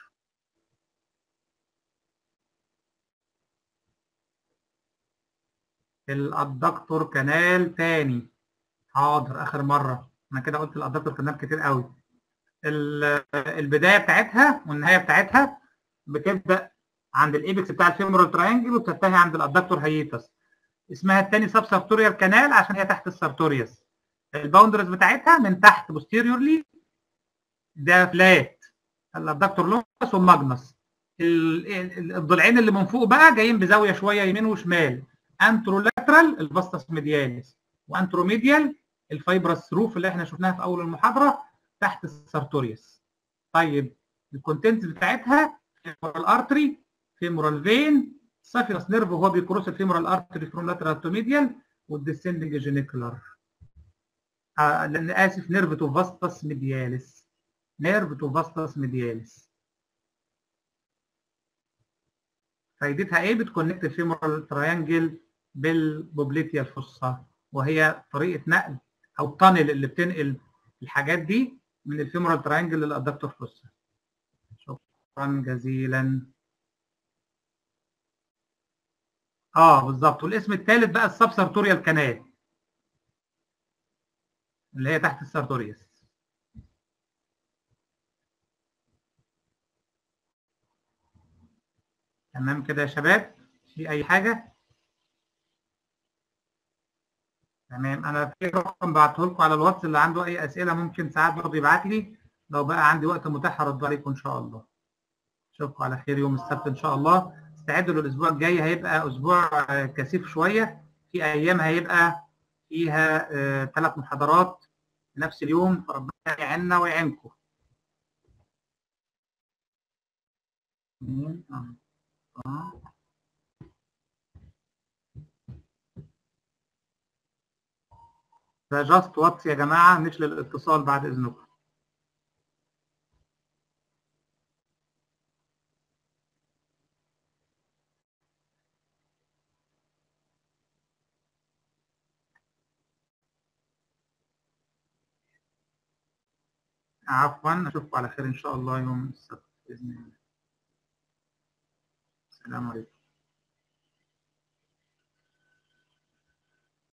الادكتور كانال تاني حاضر اخر مره انا كده قلت الادكتور كانال كتير قوي البدايه بتاعتها والنهايه بتاعتها بتبدا عند الايبكس بتاع الفيمورال تراينجل وبتنتهي عند الادكتور هيتس اسمها الثاني سب سارتوريال كانال عشان هي تحت السارتوريوس الباوندرز بتاعتها من تحت بوستيريورلي ده فلات الادكتور لوكس والماجنس الضلعين اللي من فوق بقى جايين بزاويه شويه يمين وشمال انترولاترال الفاستس ميدياليس وانتروميديال الفايبرس روف اللي احنا شفناها في اول المحاضره تحت السارتوريوس طيب الكونتنت بتاعتها فيمورال ارتري فيمورال فين سافيرس نيرف وهو بيكروس الفيمورال ارتري فروم لاترال تو ميديال والديسندنج جينيكولار آه لان اسف نيرف تو فاستس ميدياليس نيرف تو فاستس ميدياليس فايدتها ايه بتكونكت الفيمورال تراينجل بالبوبليتيا الفصة وهي طريقه نقل او التانل اللي بتنقل الحاجات دي من الفيمورال تراينجل للادكتور فصة شكرا جزيلا اه بالظبط والاسم الثالث بقى السب سارتوريال كانال اللي هي تحت السارتوريوس تمام كده يا شباب في اي حاجه تمام انا في رقم بعته لكم على الواتس اللي عنده اي اسئله ممكن ساعات برضه يبعت لي لو بقى عندي وقت متاح هرد عليكم ان شاء الله اشوفكم على خير يوم السبت ان شاء الله استعدوا للاسبوع الجاي هيبقى اسبوع آه، كثيف شويه في ايام هيبقى فيها ثلاث محاضرات في نفس اليوم فربنا يعيننا ويعينكم اتنين، أربعة. ده جاست واتس يا جماعه مش للاتصال بعد اذنكم عفوا اشوفكم على خير ان شاء الله يوم السبت باذن الله السلام عليكم